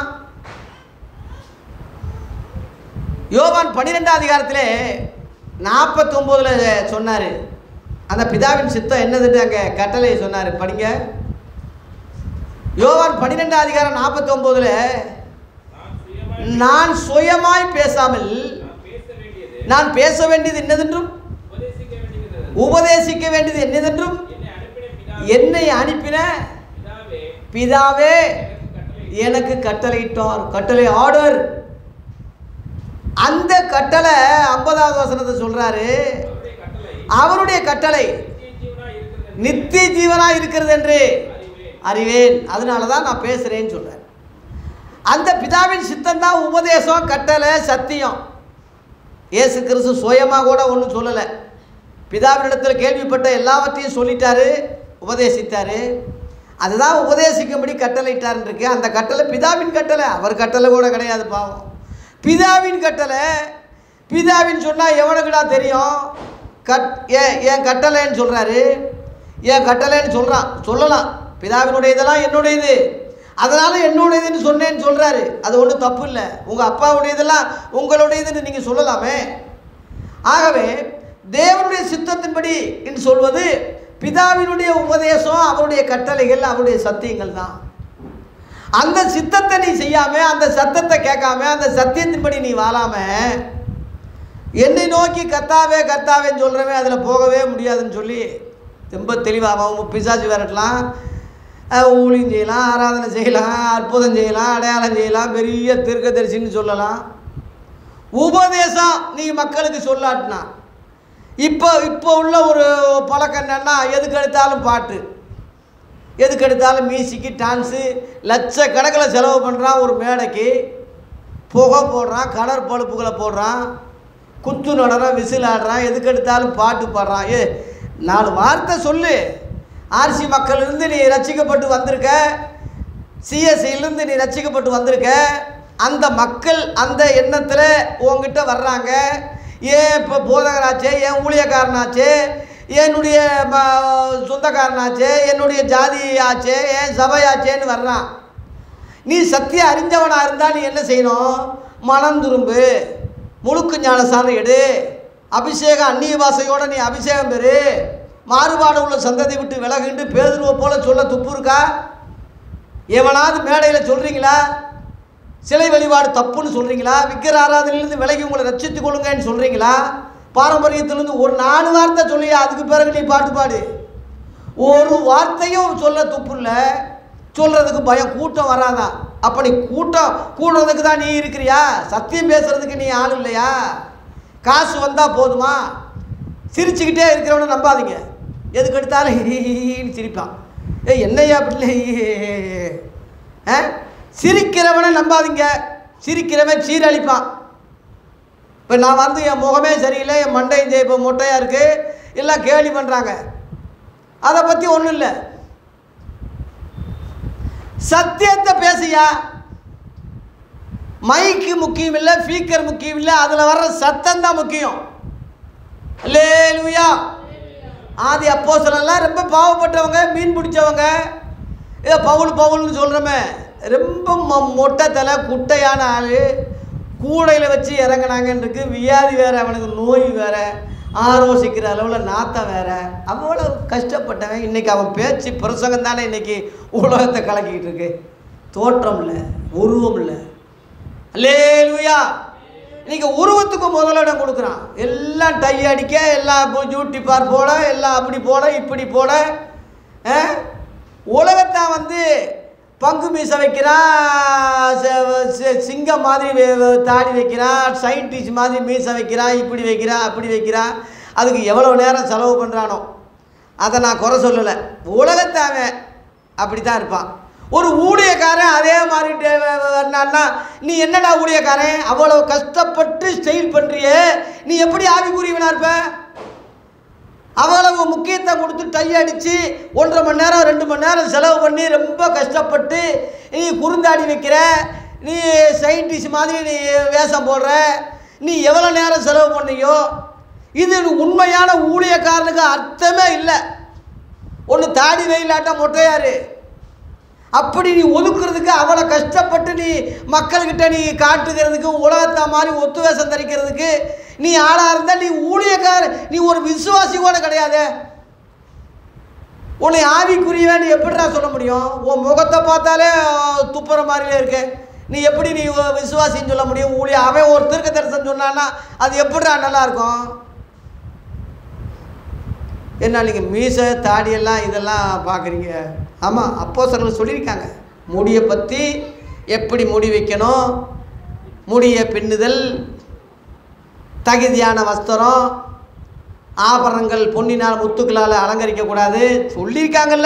யோவான் பன்னிரெண்டாம் அதிகாரத்திலே நாற்பத்தொம்போதில் சொன்னார் அந்த பிதாவின் சித்தம் என்னதுன்னு அங்கே கட்டளை சொன்னார் படிங்க யோவான் பன்னிரெண்டாம் அதிகாரம் நாற்பத்தொம்போதில் நான் சுயமாய் நான் சுயமாய் பேசாமல் நான் பேச வேண்டியது நான் பேச வேண்டியது என்னதென்றும் உபதேசிக்க வேண்டியது உபதேசிக்க வேண்டியது என்னதென்றும் என்னை அனுப்பின என்னை பிதாவே அனுப்பின பிதாவே பிதாவே எனக்கு எனக்கு கட்டளை கட்டளையிட்டார் கட்டளை ஆர்டர் அந்த கட்டளை ஐம்பதாவது வசனத்தை சொல்றாரு அவருடைய கட்டளை அவருடைய கட்டளை நித்திய ஜீவனாய் நித்திய ஜீவனாக இருக்கிறது இருக்கிறது என்று அறிவேன் அறிவேன் அதனால தான் நான் பேசுகிறேன்னு சொல்கிறேன் அந்த பிதாவின் சித்தம் தான் உபதேசம் கட்டளை சத்தியம் இயேசு கிறிஸ்து சுயமாக கூட ஒன்றும் சொல்லலை பிதாவினிடத்தில் கேள்விப்பட்ட எல்லாவற்றையும் சொல்லிட்டாரு உபதேசித்தாரு அதுதான் உபதேசிக்கும்படி கட்டளையிட்டாருன்னு இருக்கு அந்த கட்டளை பிதாவின் கட்டளை அவர் கட்டளை கூட கிடையாது பாவம் பிதாவின் கட்டளை பிதாவின் சொன்னால் எவனுக்குடா தெரியும் கட் ஏன் என் கட்டளைன்னு சொல்கிறாரு என் கட்டளைன்னு சொல்கிறான் சொல்லலாம் பிதாவினுடையதெல்லாம் என்னுடையது அதனால் என்னுடையதுன்னு சொன்னேன்னு சொல்கிறாரு அது ஒன்றும் தப்பு இல்லை உங்கள் அப்பாவுடையதெல்லாம் உங்களுடையதுன்னு நீங்கள் சொல்லலாமே ஆகவே தேவனுடைய சித்தத்தின்படி என்று சொல்வது பிதாவினுடைய உபதேசம் அவருடைய கட்டளைகள் அவருடைய சத்தியங்கள் தான் அந்த சித்தத்தை நீ செய்யாம அந்த சத்தத்தை கேட்காம அந்த சத்தியத்தின்படி நீ வாழாம என்னை நோக்கி கர்த்தாவே கர்த்தாவேன்னு சொல்கிறவன் அதில் போகவே முடியாதுன்னு சொல்லி ரொம்ப தெளிவாக அவன் பிசாசு விரட்டலாம் அஹ் ஊழியம் செய்யலாம் ஆராதனை செய்யலாம் அற்புதம் செய்யலாம் அடையாளம் செய்யலாம் பெரிய தீர்க்கதரிசின்னு சொல்லலாம் உபதேசம் நீ மக்களுக்கு சொல்லாட்டினா இப்போ இப்போ உள்ள ஒரு பழக்கம் என்னன்னா எதுக்கு எடுத்தாலும் பாட்டு எதுக்கு எடுத்தாலும் மியூசிக்கு டான்ஸு லட்சக்கணக்கில் செலவு பண்ணுறான் ஒரு மேடைக்கு புகை போடுறான் கலர் பழுப்புகளை போடுறான் குத்து நடனம் விசில் ஆடுறான் எதுக்கு எடுத்தாலும் பாட்டு பாடுறான் ஏ நாலு வார்த்தை சொல்லு ஆர்சி மக்களிலிருந்து நீ ரசிக்கப்பட்டு வந்திருக்க சிஎஸ்சியிலிருந்து நீ ரசிக்கப்பட்டு வந்திருக்க அந்த மக்கள் அந்த எண்ணத்தில் உங்ககிட்ட வர்றாங்க ஏன் இப்போ போதகராச்சே ஏன் ஊழியக்காரனாச்சே என்னுடைய ம- சொந்தக்காரனாச்சே என்னுடைய ஜாதி ஆச்சே ஏன் சபையாச்சேன்னு வர்றான் நீ சத்தியம் அறிஞ்சவனாக இருந்தால் நீ என்ன செய்யணும் மனம் திரும்பு முழுக்கு ஞானசாரம் எடு அபிஷேகம் அந்நிய பாஷையோட நீ அபிஷேகம் பெறு மாறுபாடு உள்ள சந்ததி விட்டு விலகுண்டு பேதுருவை போல சொல்ல துப்பு இருக்கா எவனாவது மேடையில் சொல்கிறீங்களா சிலை வழிபாடு தப்புன்னு சொல்கிறீங்களா விக்கிர ஆராதனையிலேருந்து விலகி உங்களை ரட்சித்துக் கொள்ளுங்கன்னு சொல்கிறீங்களா பாரம்பரியத்திலேருந்து ஒரு நாலு வார்த்தை சொல்லி அதுக்கு பிறகு நீ பாட்டு பாடு ஒரு வார்த்தையும் சொல்ல துப்பு இல்லை சொல்கிறதுக்கு பயம் கூட்டம் வராதான் அப்போ நீ கூட்டம் கூடுறதுக்கு தான் நீ இருக்கிறியா சத்தியம் பேசுகிறதுக்கு நீ ஆள் இல்லையா காசு வந்தால் போதுமா சிரிச்சுக்கிட்டே இருக்கிறவனை நம்பாதீங்க எதுக்கு எடுத்தாலும் ஹின்னு சிரிப்பான் ஏய் என்னையா அப்படி ஆ சிரிக்கிறவனை நம்பாதீங்க சிரிக்கிறவன் சீரழிப்பான் இப்போ நான் வந்து என் முகமே சரியில்லை என் மண்டையும் இப்போ மொட்டையாக இருக்குது எல்லாம் கேலி பண்ணுறாங்க அதை பற்றி ஒன்றும் இல்லை சத்தியத்தை பேசியா மைக்கு முக்கியம் இல்லை ஸ்பீக்கர் முக்கியம் இல்லை அதில் வர்ற சத்தம் தான் முக்கியம் லேலுயா ஆதி அப்போ ரொம்ப பாவப்பட்டவங்க மீன் பிடிச்சவங்க ஏதோ பவுல் பவுல்னு சொல்கிறோமே ரொம்ப மொ- மொட்டை தலை குட்டையான ஆள் கூடையில் வச்சு இறங்குனாங்கன்னு இருக்கு வியாதி வேற அவனுக்கு நோய் வேற ஆரோசிக்கிற அளவில் நாத்தம் வேற அவ்வளோ கஷ்டப்பட்டவன் இன்னைக்கு அவன் பேச்சு பிரசங்கம் தானே இன்னைக்கு உலகத்தை கலக்கிக்கிட்டு இருக்கு தோற்றம் இல்லை உருவம் இல்லை அல்லேலூயா இன்னைக்கு உருவத்துக்கு முதலிடம் கொடுக்குறான் எல்லாம் டை அடிக்க எல்லாம் ஜூட்டி பார் போட எல்லாம் அப்படி போட இப்படி போட ஆ? உலகத்தான் வந்து பங்கு மீச வைக்கிறான் ச- ச- சிங்கம் மாதிரி வே- வே- தாடி வைக்கிறான் சயின்டிஸ்ட் மாதிரி மீச வைக்கிறான் இப்படி வைக்கிறான் அப்படி வைக்கிறான் அதுக்கு எவ்வளோ நேரம் செலவு பண்ணுறானோ அதை நான் குறை சொல்லலை உலகத்தை அவன் அப்படி தான் இருப்பான் ஒரு ஊழியக்காரன் அதே மாதிரி டே- வ- வ- வந்தான்னா நீ என்னடா ஊழியக்காரன் அவ்வளவு கஷ்டப்பட்டு ஸ்டைல் பண்ணுறியே நீ எப்படி ஆவிக்குரியவனா இருப்ப அவ்வளவு முக்கியத்துவம் கொடுத்து டை அடித்து ஒன்றரை மணி நேரம் ரெண்டு மணி நேரம் செலவு பண்ணி ரொம்ப கஷ்டப்பட்டு நீ குறுந்தாடி வைக்கிற நீ சயின்டிஸ்ட் மாதிரி நீ வேஷம் போடுற நீ எவ்வளோ நேரம் செலவு பண்ணியோ இது உண்மையான ஊழியக்காரனுக்கு அர்த்தமே இல்லை ஒன்று தாடி வெயிலாட்டம் மொட்டையாரு அப்படி நீ ஒதுக்குறதுக்கு அவ்வளோ கஷ்டப்பட்டு நீ மக்கள்கிட்ட நீ காட்டுகிறதுக்கு உலகத்தை மாதிரி ஒத்து வேஷம் தரிக்கிறதுக்கு நீ ஆளாக இருந்தால் நீ ஊழியக்கார நீ ஒரு விசுவாசி கூட கிடையாது உன்னை ஆவிக்குரிய நீ எப்படிடா சொல்ல முடியும் உன் முகத்தை பார்த்தாலே அஹ், துப்புற மாதிரிலே இருக்கு நீ எப்படி நீ வ- விசுவாசின்னு சொல்ல முடியும் ஊழிய அவன் ஒரு தீர்க்க தரிசனம் சொன்னான்னா அது எப்படிடா நல்லா இருக்கும் என்ன நீங்கள் மீசை தாடியெல்லாம் இதெல்லாம் பார்க்குறீங்க ஆமாம் அப்போ சொல்லியிருக்காங்க முடியை பற்றி எப்படி முடி வைக்கணும் முடியை பின்னுதல் தகுதியான வஸ்திரம் ஆபரணங்கள் பொன்னினால் முத்துக்களால் அலங்கரிக்கக்கூடாது சொல்லியிருக்காங்கல்ல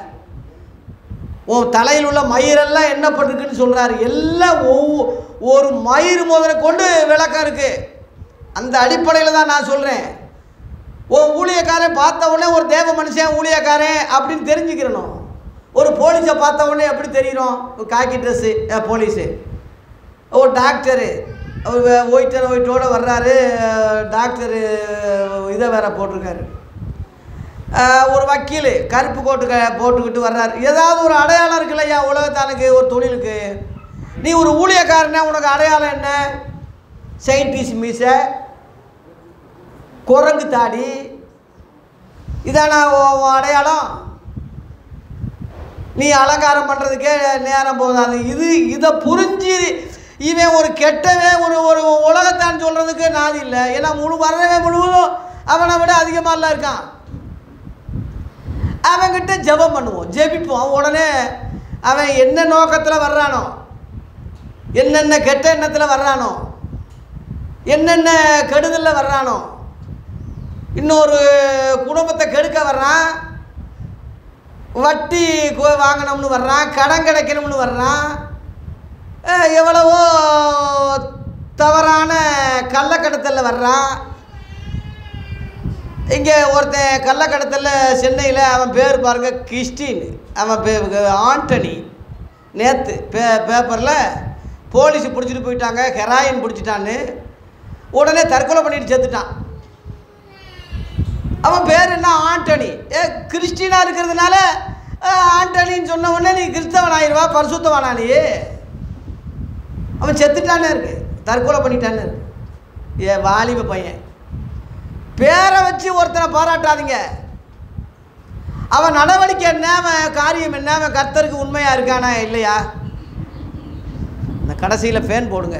உன் தலையில் உள்ள மயிரெல்லாம் என்ன பண்ணிருக்குன்னு சொல்கிறாரு எல்லாம் ஒவ்வொ ஒரு மயிர் முதல்ல கொண்டு விளக்கம் இருக்குது அந்த அடிப்படையில் தான் நான் சொல்கிறேன் உன் ஊழியக்காரன் பார்த்த உடனே ஒரு தேவ மனுஷன் ஊழியக்காரன் அப்படின்னு தெரிஞ்சுக்கிறணும் ஒரு போலீஸை பார்த்த உடனே எப்படி தெரியும் ஒரு காக்கி ட்ரெஸ்ஸு போலீஸு ஒரு டாக்டரு அவர் ஒயிட் அண்ட் ஒயிட்டோடு வர்றாரு டாக்டரு இதை வேற போட்டிருக்காரு அஹ், ஒரு வக்கீல் கருப்பு கோட்டு க போட்டுக்கிட்டு வர்றாரு ஏதாவது ஒரு அடையாளம் இருக்குல்ல ஐயா உலகத்தானுக்கு ஒரு தொழிலுக்கு நீ ஒரு ஊழியக்காரனே உனக்கு அடையாளம் என்ன சயின்டிஸ்ட் மீசை குரங்கு தாடி இதானா உன் உன் அடையாளம் நீ அலங்காரம் பண்ணுறதுக்கே நேரம் போதாது இது இதை புரிஞ்சு இவன் ஒரு கெட்டவன் ஒரு ஒரு உலகத்தான் சொல்கிறதுக்கு நாதி இல்லை ஏன்னா முழு வர்றவன் முழுவதும் அவனை விட அதிகமாகலாம் இருக்கான் அவன்கிட்ட ஜெபம் பண்ணுவோம் ஜெபிப்போம் உடனே அவன் என்ன நோக்கத்தில் வர்றானோ என்னென்ன கெட்ட எண்ணத்தில் வர்றானோ என்னென்ன கெடுதலில் வர்றானோ இன்னொரு குடும்பத்தை கெடுக்க வர்றான் வட்டி கு- வாங்கணும்னு வர்றான் கடன் கிடைக்கணும்னு வர்றான் அஹ் எவ்வளவோ தவறான கள்ளக்கடத்தலில் வர்றான் இங்கே ஒருத்தன் கள்ளக்கடத்தலில் சென்னையில் அவன் பேர் பாருங்க கிறிஸ்டின் அவன் பே ஆண்டனி நேற்று பே பேப்பரில் போலீஸ் பிடிச்சிட்டு போயிட்டாங்க ஹெராயின் பிடிச்சிட்டான்னு உடனே தற்கொலை பண்ணிட்டு செத்துட்டான் அவன் பேர் என்ன ஆண்டனி ஏ கிறிஸ்டினா இருக்கிறதுனால அஹ், ஆண்டனின்னு சொன்ன உடனே நீ கிறிஸ்தவன் ஆயிடுவா பரிசுத்தவானா நீ அவன் செத்துட்டானே இருக்கு தற்கொலை பண்ணிட்டானே இருக்கு ஏ வாலிப பையன் பேரை வச்சு ஒருத்தனை பாராட்டாதீங்க அவன் நடவடிக்கை என்ன அவன் காரியம் என்ன அவன் கர்த்தருக்கு உண்மையாக இருக்கானா இல்லையா இந்த கடைசியில் ஃபேன் போடுங்க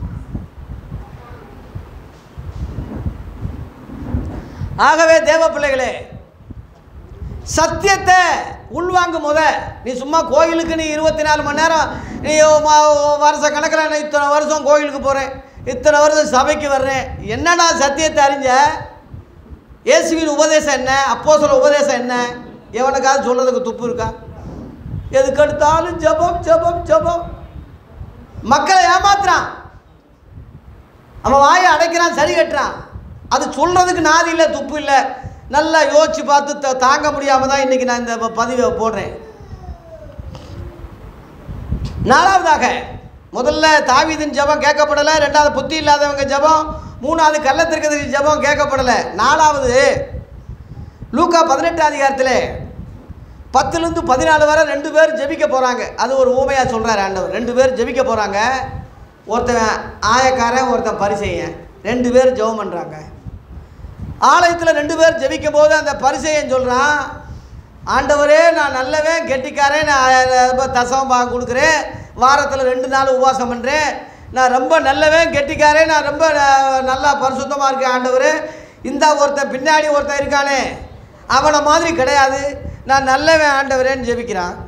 ஆகவே தேவ பிள்ளைகளே சத்தியத்தை உள்வாங்கு முத நீ சும்மா கோயிலுக்கு நீ இருபத்தி நாலு மணி நேரம் நீ ம- வருஷ கணக்கில் நான் இத்தனை வருஷம் கோயிலுக்கு போகிறேன் இத்தனை வருஷம் சபைக்கு வர்றேன் என்னடா சத்தியத்தை அறிஞ்ச இயேசுவின் உபதேசம் என்ன அப்போ உபதேசம் என்ன எவனுக்காவது சொல்கிறதுக்கு துப்பு இருக்கா எதுக்கு எடுத்தாலும் ஜெபம் ஜெபம் ஜெபம் மக்களை ஏமாத்துறான் அவன் வாயை அடைக்கிறான் சரி கட்டுறான் அது சொல்கிறதுக்கு நாதி இல்லை துப்பு இல்லை நல்லா யோசிச்சு பார்த்து த- தாங்க முடியாமல் தான் இன்றைக்கி நான் இந்த ப- பதிவை போடுறேன் நாலாவதாக முதல்ல தாவீதின் ஜெபம் கேட்கப்படலை ரெண்டாவது புத்தி இல்லாதவங்க ஜெபம் மூணாவது கள்ளத்திற்கதிரி ஜெபம் கேட்கப்படலை நாலாவது லூக்கா பதினெட்டு அதிகாரத்தில் பத்துலேருந்து பதினாலு வரை ரெண்டு பேர் ஜெபிக்க போகிறாங்க அது ஒரு ஊமையாக சொல்கிறார் ஆண்டவர் ரெண்டு பேர் ஜெபிக்க போகிறாங்க ஒருத்தன் ஆயக்காரன் ஒருத்தன் பரிசெய்யன் ரெண்டு பேர் ஜெபம் பண்ணுறாங்க ஆலயத்தில் ரெண்டு பேர் ஜெபிக்கும் போது அந்த பரிசெய்யன் சொல்கிறான் ஆண்டவரே நான் நல்லவன் கெட்டிக்காரன் நான் ரொம்ப தசம் பா கொடுக்குறேன் வாரத்தில் ரெண்டு நாள் உபவாசம் பண்ணுறேன் நான் ரொம்ப நல்லவன் கெட்டிக்காரன் நான் ரொம்ப அஹ், நல்லா பரிசுத்தமாக இருக்கேன் ஆண்டவர் இந்த ஒருத்தன் பின்னாடி ஒருத்தன் இருக்கானே அவனை மாதிரி கிடையாது நான் நல்லவன் ஆண்டவரேன்னு ஜெபிக்கிறான்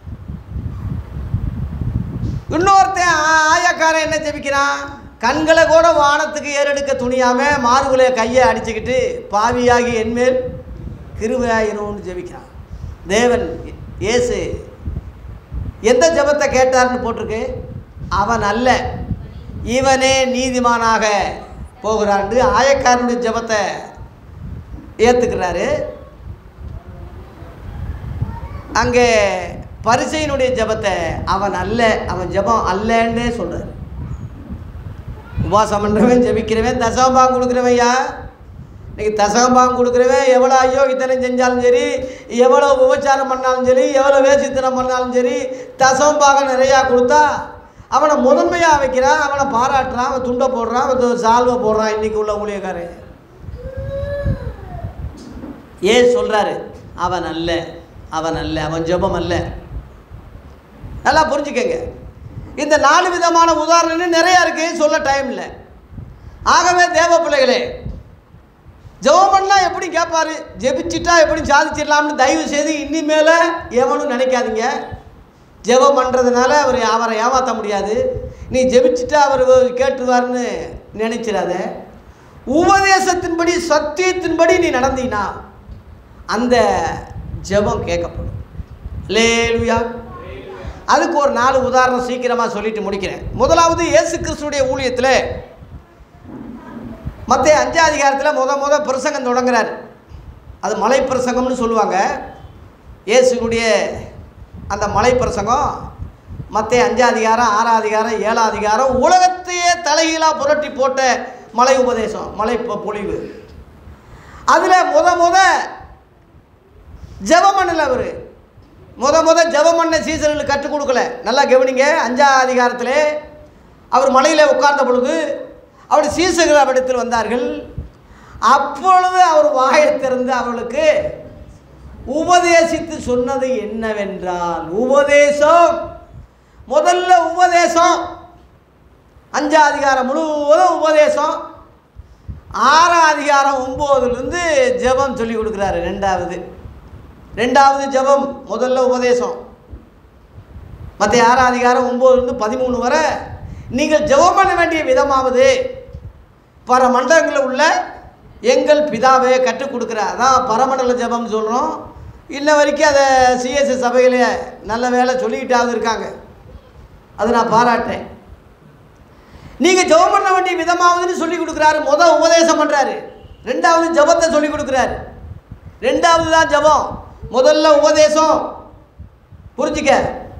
இன்னொருத்தன் ஆ- ஆயக்காரன் என்ன ஜெபிக்கிறான் கண்களை கூட வானத்துக்கு ஏறெடுக்க துணியாம மார்புல கையை அடிச்சுக்கிட்டு பாவியாகி என்மேல் கிருபையாயினும்னு ஜெபிக்கிறான் தேவன் இயேசு எந்த ஜெபத்தை கேட்டார்னு போட்டிருக்கு அவன் அல்ல இவனே நீதிமானாக போகிறான்னு ஆயக்காரனுடைய ஜெபத்தை ஏற்றுக்கிறாரு அங்கே பரிசையினுடைய ஜெபத்தை அவன் அல்ல அவன் ஜெபம் அல்லன்னே சொல்கிறார் உபவாசம் பண்ணுறவன் ஜெபிக்கிறவன் தசமபாகம் கொடுக்குறவன்யா இன்னைக்கு தசமபாகம் கொடுக்குறவன் எவ்வளோ அயோக்கித்தனம் செஞ்சாலும் சரி எவ்வளோ உபச்சாரம் பண்ணாலும் சரி எவ்வளோ வேசித்தனம் பண்ணாலும் சரி தசமபாகம் நிறையா கொடுத்தா அவனை முதன்மையாக வைக்கிறான் அவனை பாராட்டுறான் அவன் துண்டை போடுறான் அவன் சால்வை போடுறான் இன்னைக்கு உள்ள ஊழியக்காரன் ஏன் சொல்கிறாரு அவன் அல்ல அவன் அல்ல அவன் ஜெபம் அல்ல நல்லா புரிஞ்சுக்கங்க இந்த நாலு விதமான உதாரணம் நிறையா இருக்கு சொல்ல டைம் இல்லை ஆகவே தேவ பிள்ளைகளே ஜெபம் பண்ணா எப்படி கேட்பாரு ஜெபிச்சிட்டா எப்படி சாதிச்சிடலாம்னு தயவு செய்து இனிமேல எவனும் நினைக்காதீங்க ஜெபம் பண்ணுறதுனால அவர் அவரை ஏமாற்ற முடியாது நீ ஜெபிச்சுட்டா அவர் கேட்டுருவாருன்னு நினைச்சிடாத உபதேசத்தின்படி சத்தியத்தின்படி நீ நடந்தீனா அந்த ஜெபம் கேட்கப்படும் லேலுயா அதுக்கு ஒரு நாலு உதாரணம் சீக்கிரமாக சொல்லிட்டு முடிக்கிறேன் முதலாவது இயேசு கிறிஸ்துடைய ஊழியத்தில் மற்ற அஞ்சாம் அதிகாரத்தில் முத முத பிரசங்கம் தொடங்குறார் அது மலை பிரசங்கம்னு சொல்லுவாங்க இயேசுடைய அந்த மலை பிரசங்கம் மற்ற அஞ்சாம் அதிகாரம் ஆறாம் அதிகாரம் ஏழாம் அதிகாரம் உலகத்தையே தலைகீழாக புரட்டி போட்ட மலை உபதேசம் மலை பொ- பொழிவு அதில் முத முத ஜெபம் பண்ணல அவர் முத முத ஜெபம் பண்ண சீசர்களுக்கு கற்றுக் கொடுக்கல நல்லா கவனிங்க அஞ்சாம் அதிகாரத்திலே அவர் மலையில் உட்கார்ந்த பொழுது அவர் சீசர்கள் அவரிடத்தில் வந்தார்கள் அப்பொழுது அவர் வாயை திறந்து அவர்களுக்கு உபதேசித்து சொன்னது என்னவென்றால் உபதேசம் முதல்ல உபதேசம் அஞ்சாம் அதிகாரம் முழுவதும் உபதேசம் ஆறாம் அதிகாரம் ஒம்போதுலேருந்து ஜெபம் சொல்லி கொடுக்குறாரு ரெண்டாவது ரெண்டாவது ஜெபம் முதல்ல உபதேசம் மற்ற ஆறாம் அதிகாரம் ஒம்போதுலேருந்து பதிமூணு வரை நீங்கள் ஜெபம் பண்ண வேண்டிய விதமாவது பர மண்டலங்களில் உள்ள எங்கள் பிதாவை கற்றுக் கொடுக்குற அதான் பரமண்டல ஜெபம் சொல்கிறோம் இன்ன வரைக்கும் அதை சிஎஸ்சி சபையில் நல்ல வேலை சொல்லிக்கிட்டாவது இருக்காங்க அது நான் பாராட்டேன் நீங்கள் ஜெபம் பண்ண வேண்டிய விதமாவதுன்னு சொல்லி கொடுக்குறாரு முத உபதேசம் பண்ணுறாரு ரெண்டாவது ஜெபத்தை சொல்லி கொடுக்குறாரு ரெண்டாவது தான் ஜெபம் முதல்ல உபதேசம் புரிஞ்சுக்க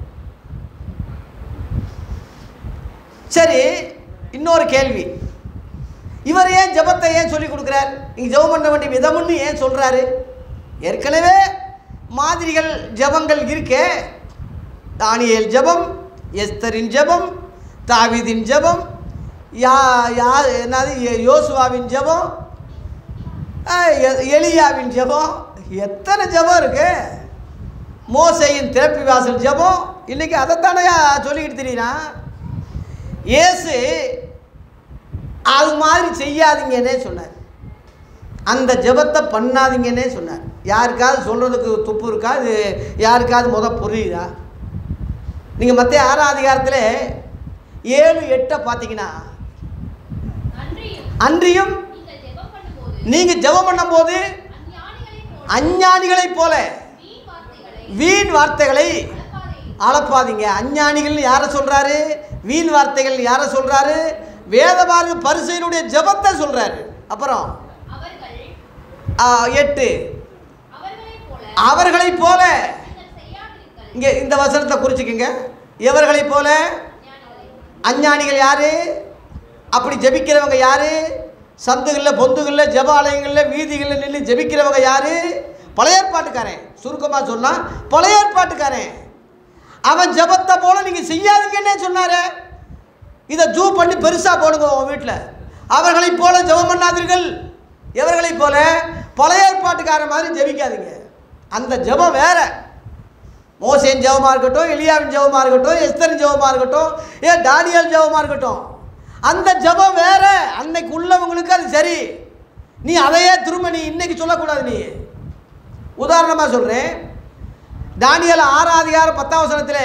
சரி இன்னொரு கேள்வி இவர் ஏன் ஜெபத்தை ஏன் சொல்லி கொடுக்குறார் இங்கே ஜெபம் பண்ண வேண்டிய விதம்னு ஏன் சொல்கிறாரு ஏற்கனவே மாதிரிகள் ஜெபங்கள் இருக்கே தானியேல் ஜெபம் எஸ்தரின் ஜெபம் தாவீதின் ஜெபம் யா யா என்னது யோ- யோசுவாவின் ஜெபம் அஹ், எ- எலியாவின் ஜெபம் எத்தனை ஜெபம் இருக்கு மோசையின் திறப்பி வாசல் ஜெபம் இன்னைக்கு அதைத்தானே சொல்லிக்கிட்டு தெரியுறான் இயேசு அது மாதிரி செய்யாதீங்கன்னே சொன்னார் அந்த ஜெபத்தை பண்ணாதீங்கன்னே சொன்னார் யாருக்காவது சொல்கிறதுக்கு துப்பு இருக்கா இது யாருக்காவது முத புரியுதா நீங்கள் மற்ற ஆறாம் அதிகாரத்தில் ஏழு எட்டை பார்த்தீங்கன்னா அன்றியும் அன்றியும் நீங்கள் ஜெபம் பண்ணும்போது நீங்கள் ஜெபம் பண்ணும்போது அஞ்ஞானிகளைப் போல அஞ்ஞானிகளைப் போல வீண் வார்த்தைகளை வீண் வார்த்தைகளை அளப்பாதே அளப்பாதீங்க அஞ்ஞானிகள் யாரை சொல்கிறாரு வீண் வார்த்தைகள் யாரை சொல்கிறாரு வேதபாரக பரிசையினுடைய ஜெபத்தை சொல்கிறாரு அப்புறம் அவர்கள் ஆ, எட்டு அவர்களைப் போல அவர்களைப் போல நீங்கள் செய்யாதிருங்கள் இங்கே இந்த வசனத்தை குறிச்சிக்கங்க எவர்களைப் போல ஞானிகளை அஞ்ஞானிகள் யாரு அப்படி ஜெபிக்கிறவங்க யாரு சந்துகளில் பொந்துகளில் ஜெபாலயங்களில் வீதிகளில் நின்று ஜெபிக்கிறவங்க யாரு பழைய ஏற்பாட்டுக்காரன் சுருக்கமாக சொன்னால் பழைய ஏற்பாட்டுக்காரன் அவன் ஜெபத்தை போல நீங்கள் செய்யாதீங்கன்னே சொன்னாரே இதை ஜூ பண்ணி பெருசாக போடுங்க உன் வீட்டில் அவர்களைப் போல ஜெபம் பண்ணாதீர்கள் எவர்களைப் போல பழைய ஏற்பாட்டுக்காரன் மாதிரி ஜெபிக்காதீங்க அந்த ஜெபம் வேற மோசேன் ஜெபமாக இருக்கட்டும் எலியாவின் ஜெபமாக இருக்கட்டும் எஸ்தரின் ஜெபமாக இருக்கட்டும் ஏன் டானியல் ஜெபமாக இருக்கட்டும் அந்த ஜெபம் வேற அன்னைக்கு உள்ளவங்களுக்கு அது சரி நீ அதையே திரும்ப நீ இன்னைக்கு சொல்லக்கூடாது நீ உதாரணமாக சொல்கிறேன் தானியல் ஆறாம் அதிகாரம் பத்தாம் வசனத்தில்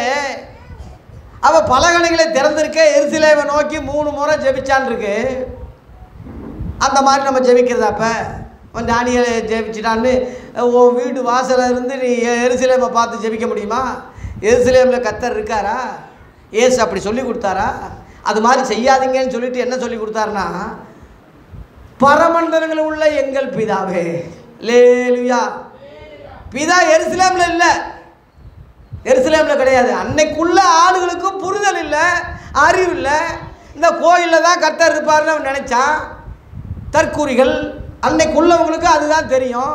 அவள் பலகணிகளை திறந்திருக்க எரிசிலேவை நோக்கி மூணு முறை ஜெபிச்சான் இருக்கு அந்த மாதிரி நம்ம ஜெபிக்கிறதா அப்போ அவன் தானியலை ஜெபிச்சிட்டான்னு உன் வீடு வாசலில் இருந்து நீ எருசலேமை பார்த்து ஜெபிக்க முடியுமா எருசலேமில் கத்தர் இருக்காரா ஏசு அப்படி சொல்லி கொடுத்தாரா அது மாதிரி செய்யாதீங்கன்னு சொல்லிட்டு என்ன சொல்லி கொடுத்தாருன்னா பரமண்டலங்களில் உள்ள எங்கள் பிதாவே லேலுயா பிதா எருசலேமில் இல்லை எருசலேமில் கிடையாது அன்னைக்குள்ள ஆளுகளுக்கும் புரிதல் இல்லை அறிவு இல்லை இந்த கோயிலில் தான் கர்த்தர் இருப்பார்னு அவன் நினச்சான் தற்கூறிகள் அன்னைக்குள்ளவங்களுக்கு அதுதான் தெரியும்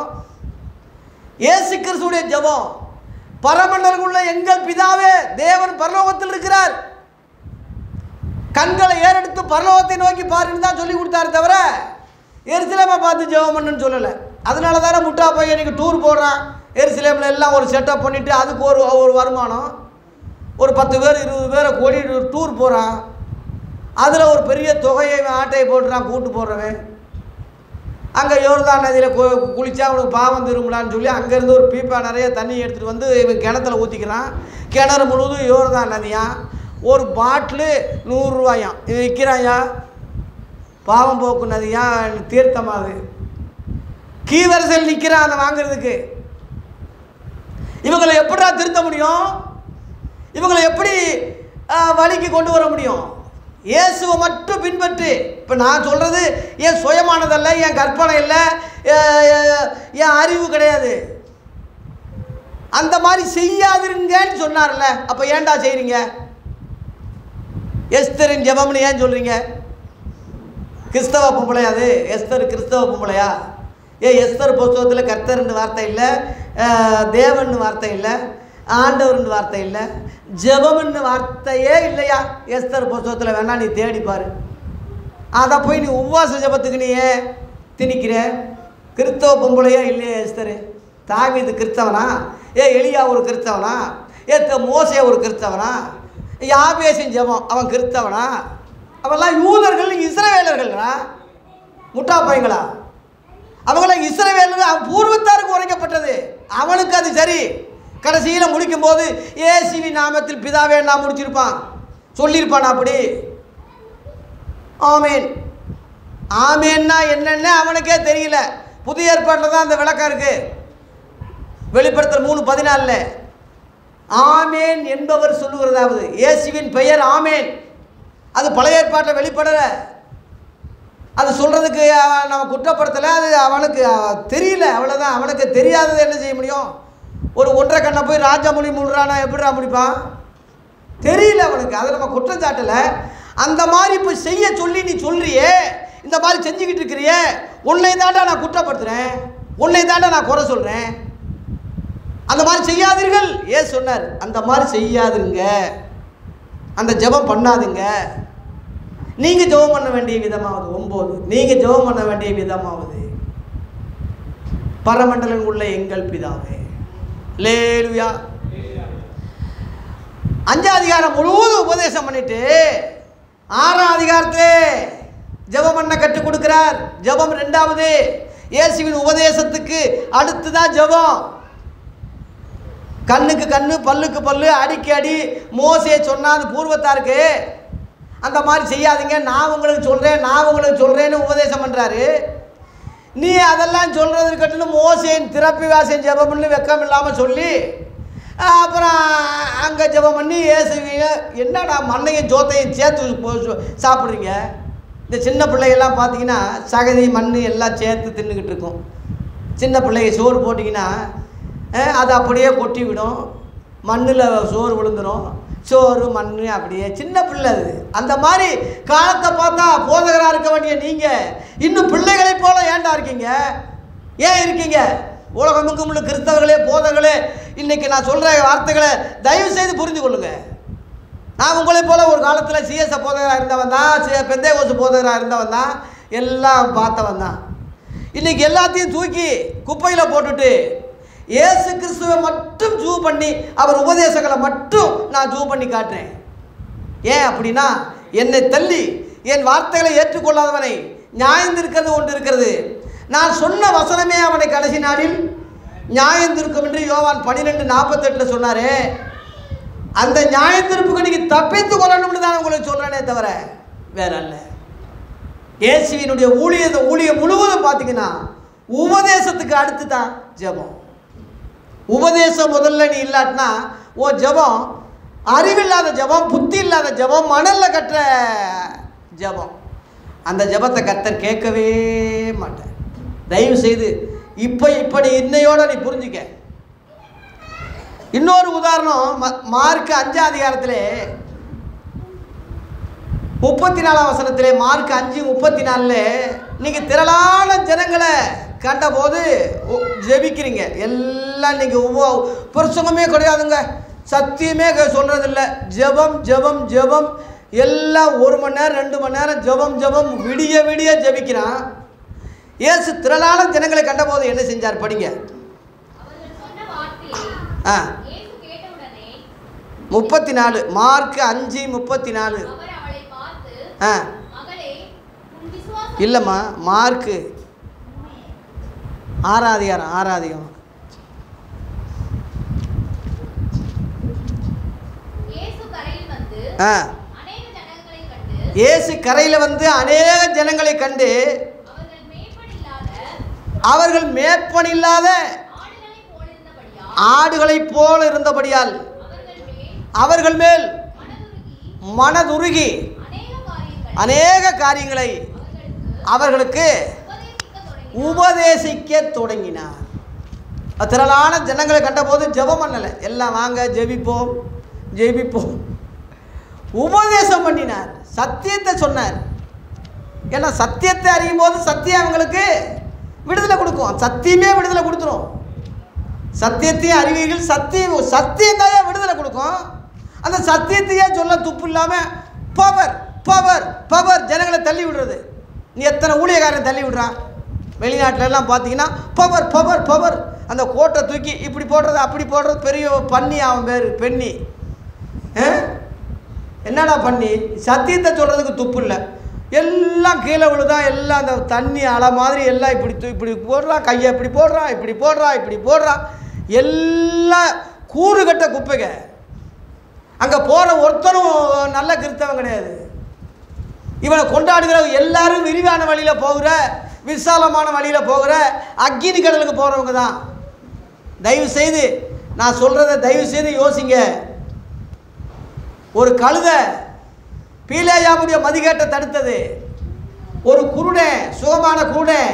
இயேசு கிறிஸ்துடைய ஜெபம் பரமண்டலுக்குள்ள எங்கள் பிதாவே தேவன் பரலோகத்தில் இருக்கிறார் கண்களை ஏறெடுத்து பரலோகத்தை நோக்கி பாருன்னு தான் சொல்லி கொடுத்தாரு தவிர எருசலேமை பார்த்து ஜெபம் பண்ணுன்னு சொல்லலை அதனால தானே முட்டா பையன் இன்னைக்கு டூர் போடுறான் எருசலேமில் எல்லாம் ஒரு செட்டப் பண்ணிவிட்டு அதுக்கு ஒரு ஒரு வருமானம் ஒரு பத்து பேர் இருபது பேரை கூடி டூர் போகிறான் அதில் ஒரு பெரிய தொகையை இவன் ஆட்டையை போட்டுறான் கூட்டு போடுறவன் அங்கே யோர்தான் நதியில் கு குளிச்சா அவனுக்கு பாவம் திரும்பலான்னு சொல்லி அங்கேருந்து ஒரு பீப்பா நிறைய தண்ணி எடுத்துகிட்டு வந்து இவன் கிணத்துல ஊற்றிக்கிறான் கிணறு முழுவதும் யோர்தான் நதியா ஒரு பாட்டிலு நூறுரூவாயாம் இவன் விற்கிறாயா பாவம் போக்கு நதியா தீர்த்தமாகுது கீவரசல் நிற்கிறான் அதை வாங்குறதுக்கு இவங்களை எப்படிடா திருத்த முடியும் இவங்களை எப்படி ஆ, வழிக்கு கொண்டு வர முடியும் இயேசுவை மட்டும் பின்பற்று இப்போ நான் சொல்கிறது என் சுயமானதல்ல என் கற்பனை இல்லை எ- எ- என் அறிவு கிடையாது அந்த மாதிரி செய்யாதிருங்கன்னு சொன்னார்ல அப்போ ஏன்டா செய்கிறீங்க எஸ்தரின் ஜெபம்னு ஏன் சொல்கிறீங்க கிறிஸ்தவ பொம்பளையா அது எஸ்தர் கிறிஸ்தவ பொம்பளையா ஏ எஸ்தர் புஸ்தகத்தில் கர்த்தர்னு வார்த்தை இல்லை அஹ், தேவன்னு வார்த்தை இல்லை ஆண்டவர்னு வார்த்தை இல்லை ஜெபம்னு வார்த்தையே இல்லையா எஸ்தர் புஸ்தகத்தில் வேணா நீ தேடி பாரு அதை போய் நீ உபவாச ஜெபத்துக்கு நீ ஏன் திணிக்கிற கிறிஸ்தவ பொம்பளையா இல்லையா எஸ்தர் தாவீது கிறிஸ்தவனா ஏ எலியா ஒரு கிறிஸ்தவனா ஏ த- மோசே ஒரு கிறிஸ்தவனா யாபேசின் ஜெபம் அவன் கிறிஸ்தவனா அவெல்லாம் யூதர்கள் இஸ்ரவேலர்களா முட்டா பையங்களா அவங்களாம் இஸ்ரவேலர்கள் அவன் பூர்வத்தாருக்கு உரைக்கப்பட்டது அவனுக்கு அது சரி கடைசியில் முடிக்கும்போது ஏசிவி நாமத்தில் பிதாவே நான் முடிச்சிருப்பான் சொல்லியிருப்பான் அப்படி ஆமேன் ஆமேன்னா என்னன்னு அவனுக்கே தெரியல புதிய ஏற்பாட்டில் தான் அந்த விளக்கம் இருக்கு வெளிப்படுத்தல் மூணு பதினாலில் ஆமேன் என்பவர் சொல்லுகிறதாவது இயேசுவின் பெயர் ஆமேன் அது பழைய ஏற்பாட்டில் வெளிப்படலை அது சொல்கிறதுக்கு அவன் நம்ம குற்றப்படுத்தலை அது அவனுக்கு அஹ், தெரியல அவ்வளோதான் அவனுக்கு தெரியாதது என்ன செய்ய முடியும் ஒரு ஒன்றரை கண்ணை போய் ராஜாமொழி முடுறானா எப்படிடா முடிப்பான் தெரியல அவனுக்கு அதை நம்ம குற்றம் சாட்டலை அந்த மாதிரி இப்போ செய்ய சொல்லி நீ சொல்றியே இந்த மாதிரி செஞ்சுக்கிட்டு இருக்கிறியே உன்னை தாண்டா நான் குற்றப்படுத்துகிறேன் உன்னை தாண்டா நான் குறை சொல்கிறேன் அந்த மாதிரி செய்யாதீர்கள் ஏன் சொன்னார் அந்த மாதிரி செய்யாதுங்க அந்த ஜெபம் பண்ணாதுங்க நீங்கள் ஜெபம் பண்ண வேண்டிய விதமாவது ஒம்பது நீங்கள் ஜெபம் பண்ண வேண்டிய விதமாவது பரமண்டலம் உள்ள எங்கள் பிதாவே லேலுயா அஞ்சாம் அதிகாரம் முழுவதும் உபதேசம் பண்ணிட்டு ஆறாம் அதிகாரத்திலே ஜெபம் பண்ண கற்றுக் கொடுக்கிறார் ஜெபம் ரெண்டாவது இயேசுவின் உபதேசத்துக்கு அடுத்து தான் ஜெபம் கண்ணுக்கு கண்ணு பல்லுக்கு பல்லு அடிக்கு அடி மோசே சொன்னாது பூர்வத்தாருக்கு அந்த மாதிரி செய்யாதீங்க நான் உங்களுக்கு சொல்கிறேன் நான் உங்களுக்கு சொல்கிறேன்னு உபதேசம் பண்ணுறாரு நீ அதெல்லாம் சொல்கிறது இருக்கட்டும் மோசேன் திறப்பி வாசன் ஜெபம் பண்ணி வெக்கம் இல்லாமல் சொல்லி அஹ், அப்புறம் அங்கே ஜெபம் பண்ணி ஏசுவீங்க என்னடா மண்ணையும் சோத்தையும் சேர்த்து போ- சு- சாப்பிட்றீங்க இந்த சின்ன பிள்ளைகள்லாம் பார்த்தீங்கன்னா சகதி மண் எல்லாம் சேர்த்து தின்னுக்கிட்டு இருக்கும் சின்ன பிள்ளைங்க சோறு போட்டிங்கன்னா அஹ், அது அப்படியே கொட்டி விடும் மண்ணில் சோறு விழுந்துடும் சோறு மண் அப்படியே சின்ன பிள்ளை அது அந்த மாதிரி காலத்தை பார்த்தா போதகராக இருக்க வேண்டிய நீங்கள் இன்னும் பிள்ளைகளைப் போல ஏன்டா இருக்கீங்க ஏன் இருக்கீங்க உலகமெங்கும் உள்ள கிறிஸ்தவர்களே போதகர்களே இன்னைக்கு நான் சொல்கிற வார்த்தைகளை தயவு செய்து புரிந்து கொள்ளுங்க நான் உங்களைப் போல ஒரு காலத்தில் சிஎஸ்ஐ போதகராக இருந்தவன் தான் சி பெந்தே கோசு போதகராக இருந்தவன் தான் எல்லாம் பார்த்தவன் தான் இன்னைக்கு எல்லாத்தையும் தூக்கி குப்பையில் போட்டுட்டு இயேசு கிறிஸ்துவை மட்டும் ஜூ பண்ணி அவர் உபதேசங்களை மட்டும் நான் ஜூ பண்ணி காட்டுறேன் ஏன் அப்படின்னா என்னை தள்ளி என் வார்த்தைகளை ஏற்றுக்கொள்ளாதவனை நியாயந்திருக்கிறது ஒன்று இருக்கிறது நான் சொன்ன வசனமே அவனை கடைசி நாளில் நியாயந்திருக்கும் என்று யோவான் பன்னிரெண்டு நாற்பத்தெட்டில் சொன்னாரே அந்த நியாயத்திருப்புக்கு நீங்கள் தப்பித்து கொள்ளணும்னு தான் உங்களுக்கு சொல்கிறேனே தவிர வேற அல்ல இயேசுவினுடைய ஊழியத்தை ஊழியம் முழுவதும் பார்த்தீங்கன்னா உபதேசத்துக்கு அடுத்து தான் ஜெபம் உபதேசம் முதல்ல நீ இல்லாட்டினா ஓ ஜெபம் அறிவில்லாத ஜெபம் புத்தி இல்லாத ஜெபம் மணலில் கட்டுற ஜெபம் அந்த ஜெபத்தை கர்த்தர் கேட்கவே மாட்டார் தயவு செய்து இப்போ இப்போ நீ இன்னையோட நீ புரிஞ்சுக்க இன்னொரு உதாரணம் ம- மார்க் அஞ்சாம் அதிகாரத்திலே முப்பத்தி நாலாம் வசனத்திலே மார்க் அஞ்சு முப்பத்தி நாலில் நீங்கள் திரளான ஜனங்களை கண்டபோது ஒ- ஜெபிக்கிறீங்க எல்லாம் நீங்கள் ஒவ்வொரு பிரசங்கமே கிடையாதுங்க சத்தியமே சொல்கிறதில்ல ஜெபம் ஜெபம் ஜெபம் எல்லாம் ஒரு மணி நேரம் ரெண்டு மணி நேரம் ஜெபம் ஜெபம் விடிய விடிய ஜெபிக்கிறான் இயேசு திரளான ஜனங்களை கண்டபோது என்ன செஞ்சார் படிங்க அவர்கள் சொன்ன வார்த்தையை ஆ இயேசு கேட்டவுடனே முப்பத்தி நாலு மார்க் அஞ்சு முப்பத்தி நாலு அவர் அவளை பார்த்து ஆ மகளே உன் விசுவாசம் இல்லைம்மா மார்க்கு ஆறாதிகாரம் ஆறாதிகாரம் இயேசு கரையில் வந்து ஆ அநேக ஜனங்களை கண்டு இயேசு கரையில் வந்து அநேக ஜனங்களை கண்டு அவர்கள் மேற்படில்லாத அவர்கள் மேற்பனில்லாத ஆடுகளைப் போலிருந்தபடியால் ஆடுகளைப் போல இருந்தபடியால் அவர்கள் மேல் அவர்கள் மேல் மனதுருகி மனதுருகி அநேக அநேக காரியங்களை காரியங்களை அவர்களுக்கு அவர்களுக்கு உபதேசிக்க உபதேசிக்க தொடங்கினார் தொடங்கினார் திரளான ஜனங்களை கண்டபோது ஜெபம் பண்ணலை எல்லாம் வாங்க ஜெபிப்போம் ஜெபிப்போம் உபதேசம் பண்ணினார் சத்தியத்தை சொன்னார் ஏன்னா சத்தியத்தை அறியும் போது சத்தியம் அவங்களுக்கு விடுதலை கொடுக்கும் சத்தியமே விடுதலை கொடுத்துரும் சத்தியத்தையும் அறிவீர்கள் சத்தியம் சத்தியம் தான் விடுதலை கொடுக்கும் அந்த சத்தியத்தையே சொல்ல துப்பு இல்லாமல் பவர் பவர் பவர் ஜனங்களை தள்ளி விடுறது நீ எத்தனை ஊழியக்காரன் தள்ளி விடுறான் வெளிநாட்டுல எல்லாம் பார்த்தீங்கன்னா பவர் பவர் பவர் அந்த கோட்டை தூக்கி இப்படி போடுறது அப்படி போடுறது பெரிய பண்ணி அவன் பேர் பெண்ணி ஆ? என்னடா பண்ணி சத்தியத்தை சொல்கிறதுக்கு துப்பு இல்லை எல்லாம் கீழே விழுதா எல்லாம் அந்த தண்ணி அலை மாதிரி எல்லாம் இப்படி தூ- இப்படி போடுறா கையை இப்படி போடுறா இப்படி போடுறா இப்படி போடுறா எல்லாம் கூறு கட்ட குப்பைங்க அங்கே போகிற ஒருத்தரும் நல்ல கிறிஸ்தவன் கிடையாது இவனை கொண்டாடுகிற எல்லாரும் விரிவான வழியில் போகிற விசாலமான வழியில் போகிற அக்கினி கடலுக்கு போகிறவங்க தான் தயவு செய்து நான் சொல்கிறத தயவு செய்து யோசிங்க ஒரு கழுதை பீலேயாவுடைய மதிகேட்டை தடுத்தது ஒரு குருடன் சுகமான குருடன்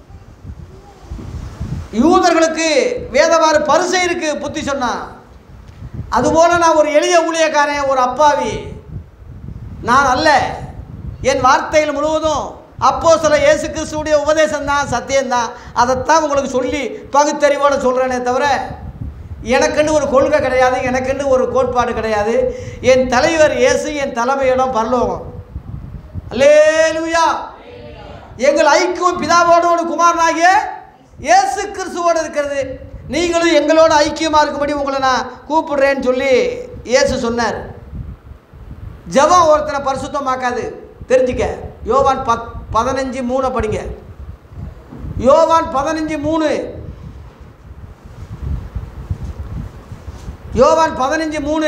யூதர்களுக்கு வேதவாறு பரிசெயருக்கு புத்தி சொன்னான் அதுபோல நான் ஒரு எளிய ஊழியக்காரன் ஒரு அப்பாவி நான் அல்ல என் வார்த்தைகள் முழுவதும் அப்போ சில இயேசு கிறிஸ்துவுடைய உபதேசம் தான் சத்தியம்தான் அதைத்தான் உங்களுக்கு சொல்லி பகுத்தறிவோட சொல்கிறேனே தவிர எனக்குன்னு ஒரு கொள்கை கிடையாது எனக்குன்னு ஒரு கோட்பாடு கிடையாது என் தலைவர் இயேசு என் தலைமையிடம் பரலோகம் அல்லேலூயா எங்கள் ஐக்கியம் பிதாவோடு குமாரனாகிய இயேசு கிறிஸ்துவோடு இருக்கிறது நீங்களும் எங்களோட ஐக்கியமாக இருக்கும்படி உங்களை நான் கூப்பிடுறேன்னு சொல்லி இயேசு சொன்னார் ஜெபம் ஒருத்தனை பரிசுத்தமாக்காது தெரிஞ்சுக்க யோவான் பத் பதினஞ்சு மூணை படிங்க யோவான் பதினஞ்சு மூணு யோவான் பதினஞ்சு மூணு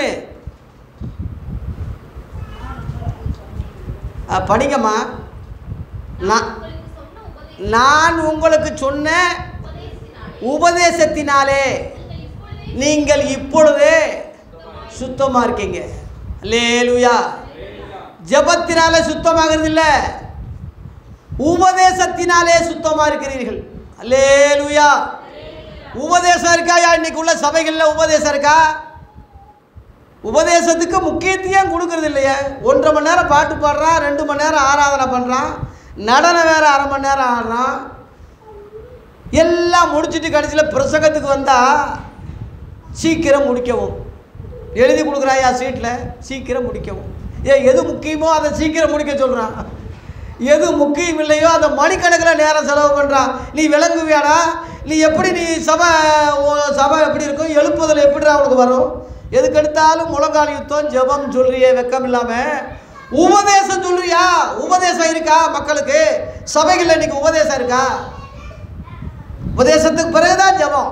ஆ, படிங்கம்மா நான் நான் உங்களுக்கு சொன்ன நான் உபதேச உங்களுக்கு சொன்ன உபதேசத்தினாலே உபதேசத்தினாலே நீங்கள் நீங்கள் இப்பொழுதே இப்பொழுதே சுத்தமாக இருக்கீங்க லேலுயா ஜபத்தினாலே சுத்தமாகிறது இல்லை உபதேசத்தினாலே சுத்தமாக இருக்கிறீர்கள் லேலுயா உபதேசம் இருக்காயா இன்னைக்கு உள்ள சபைகளில் உபதேசம் இருக்கா உபதேசத்துக்கு முக்கியத்தையும் கொடுக்கறது இல்லையே ஒன்றரை மணி நேரம் பாட்டு பாடுறான் ரெண்டு மணி நேரம் ஆராதனை பண்ணுறான் நடனம் வேறு அரை மணி நேரம் ஆடுறான் எல்லாம் முடிச்சுட்டு கடைசியில் பிரசங்கத்துக்கு வந்தால் சீக்கிரம் முடிக்கவும் எழுதி கொடுக்குறாயா சீட்டில் சீக்கிரம் முடிக்கவும் ஏ எது முக்கியமோ அதை சீக்கிரம் முடிக்க சொல்கிறான் எது முக்கியம் இல்லையோ அந்த மணிக்கணக்கில் நேரம் செலவு பண்ணுறான் நீ விளங்குவியாடா நீ எப்படி நீ சபை உன் சபை எப்படி இருக்கும் எழுப்புதல் எப்படிடா உனக்கு வரும் எதுக்கு எடுத்தாலும் முழங்கால் யுத்தம் ஜெபம் சொல்றியே வெக்கம் இல்லாமல் உபதேசம் சொல்றியா உபதேசம் இருக்கா மக்களுக்கு சபைகளில் இன்னைக்கு உபதேசம் இருக்கா உபதேசத்துக்கு பிறகுதான் ஜெபம்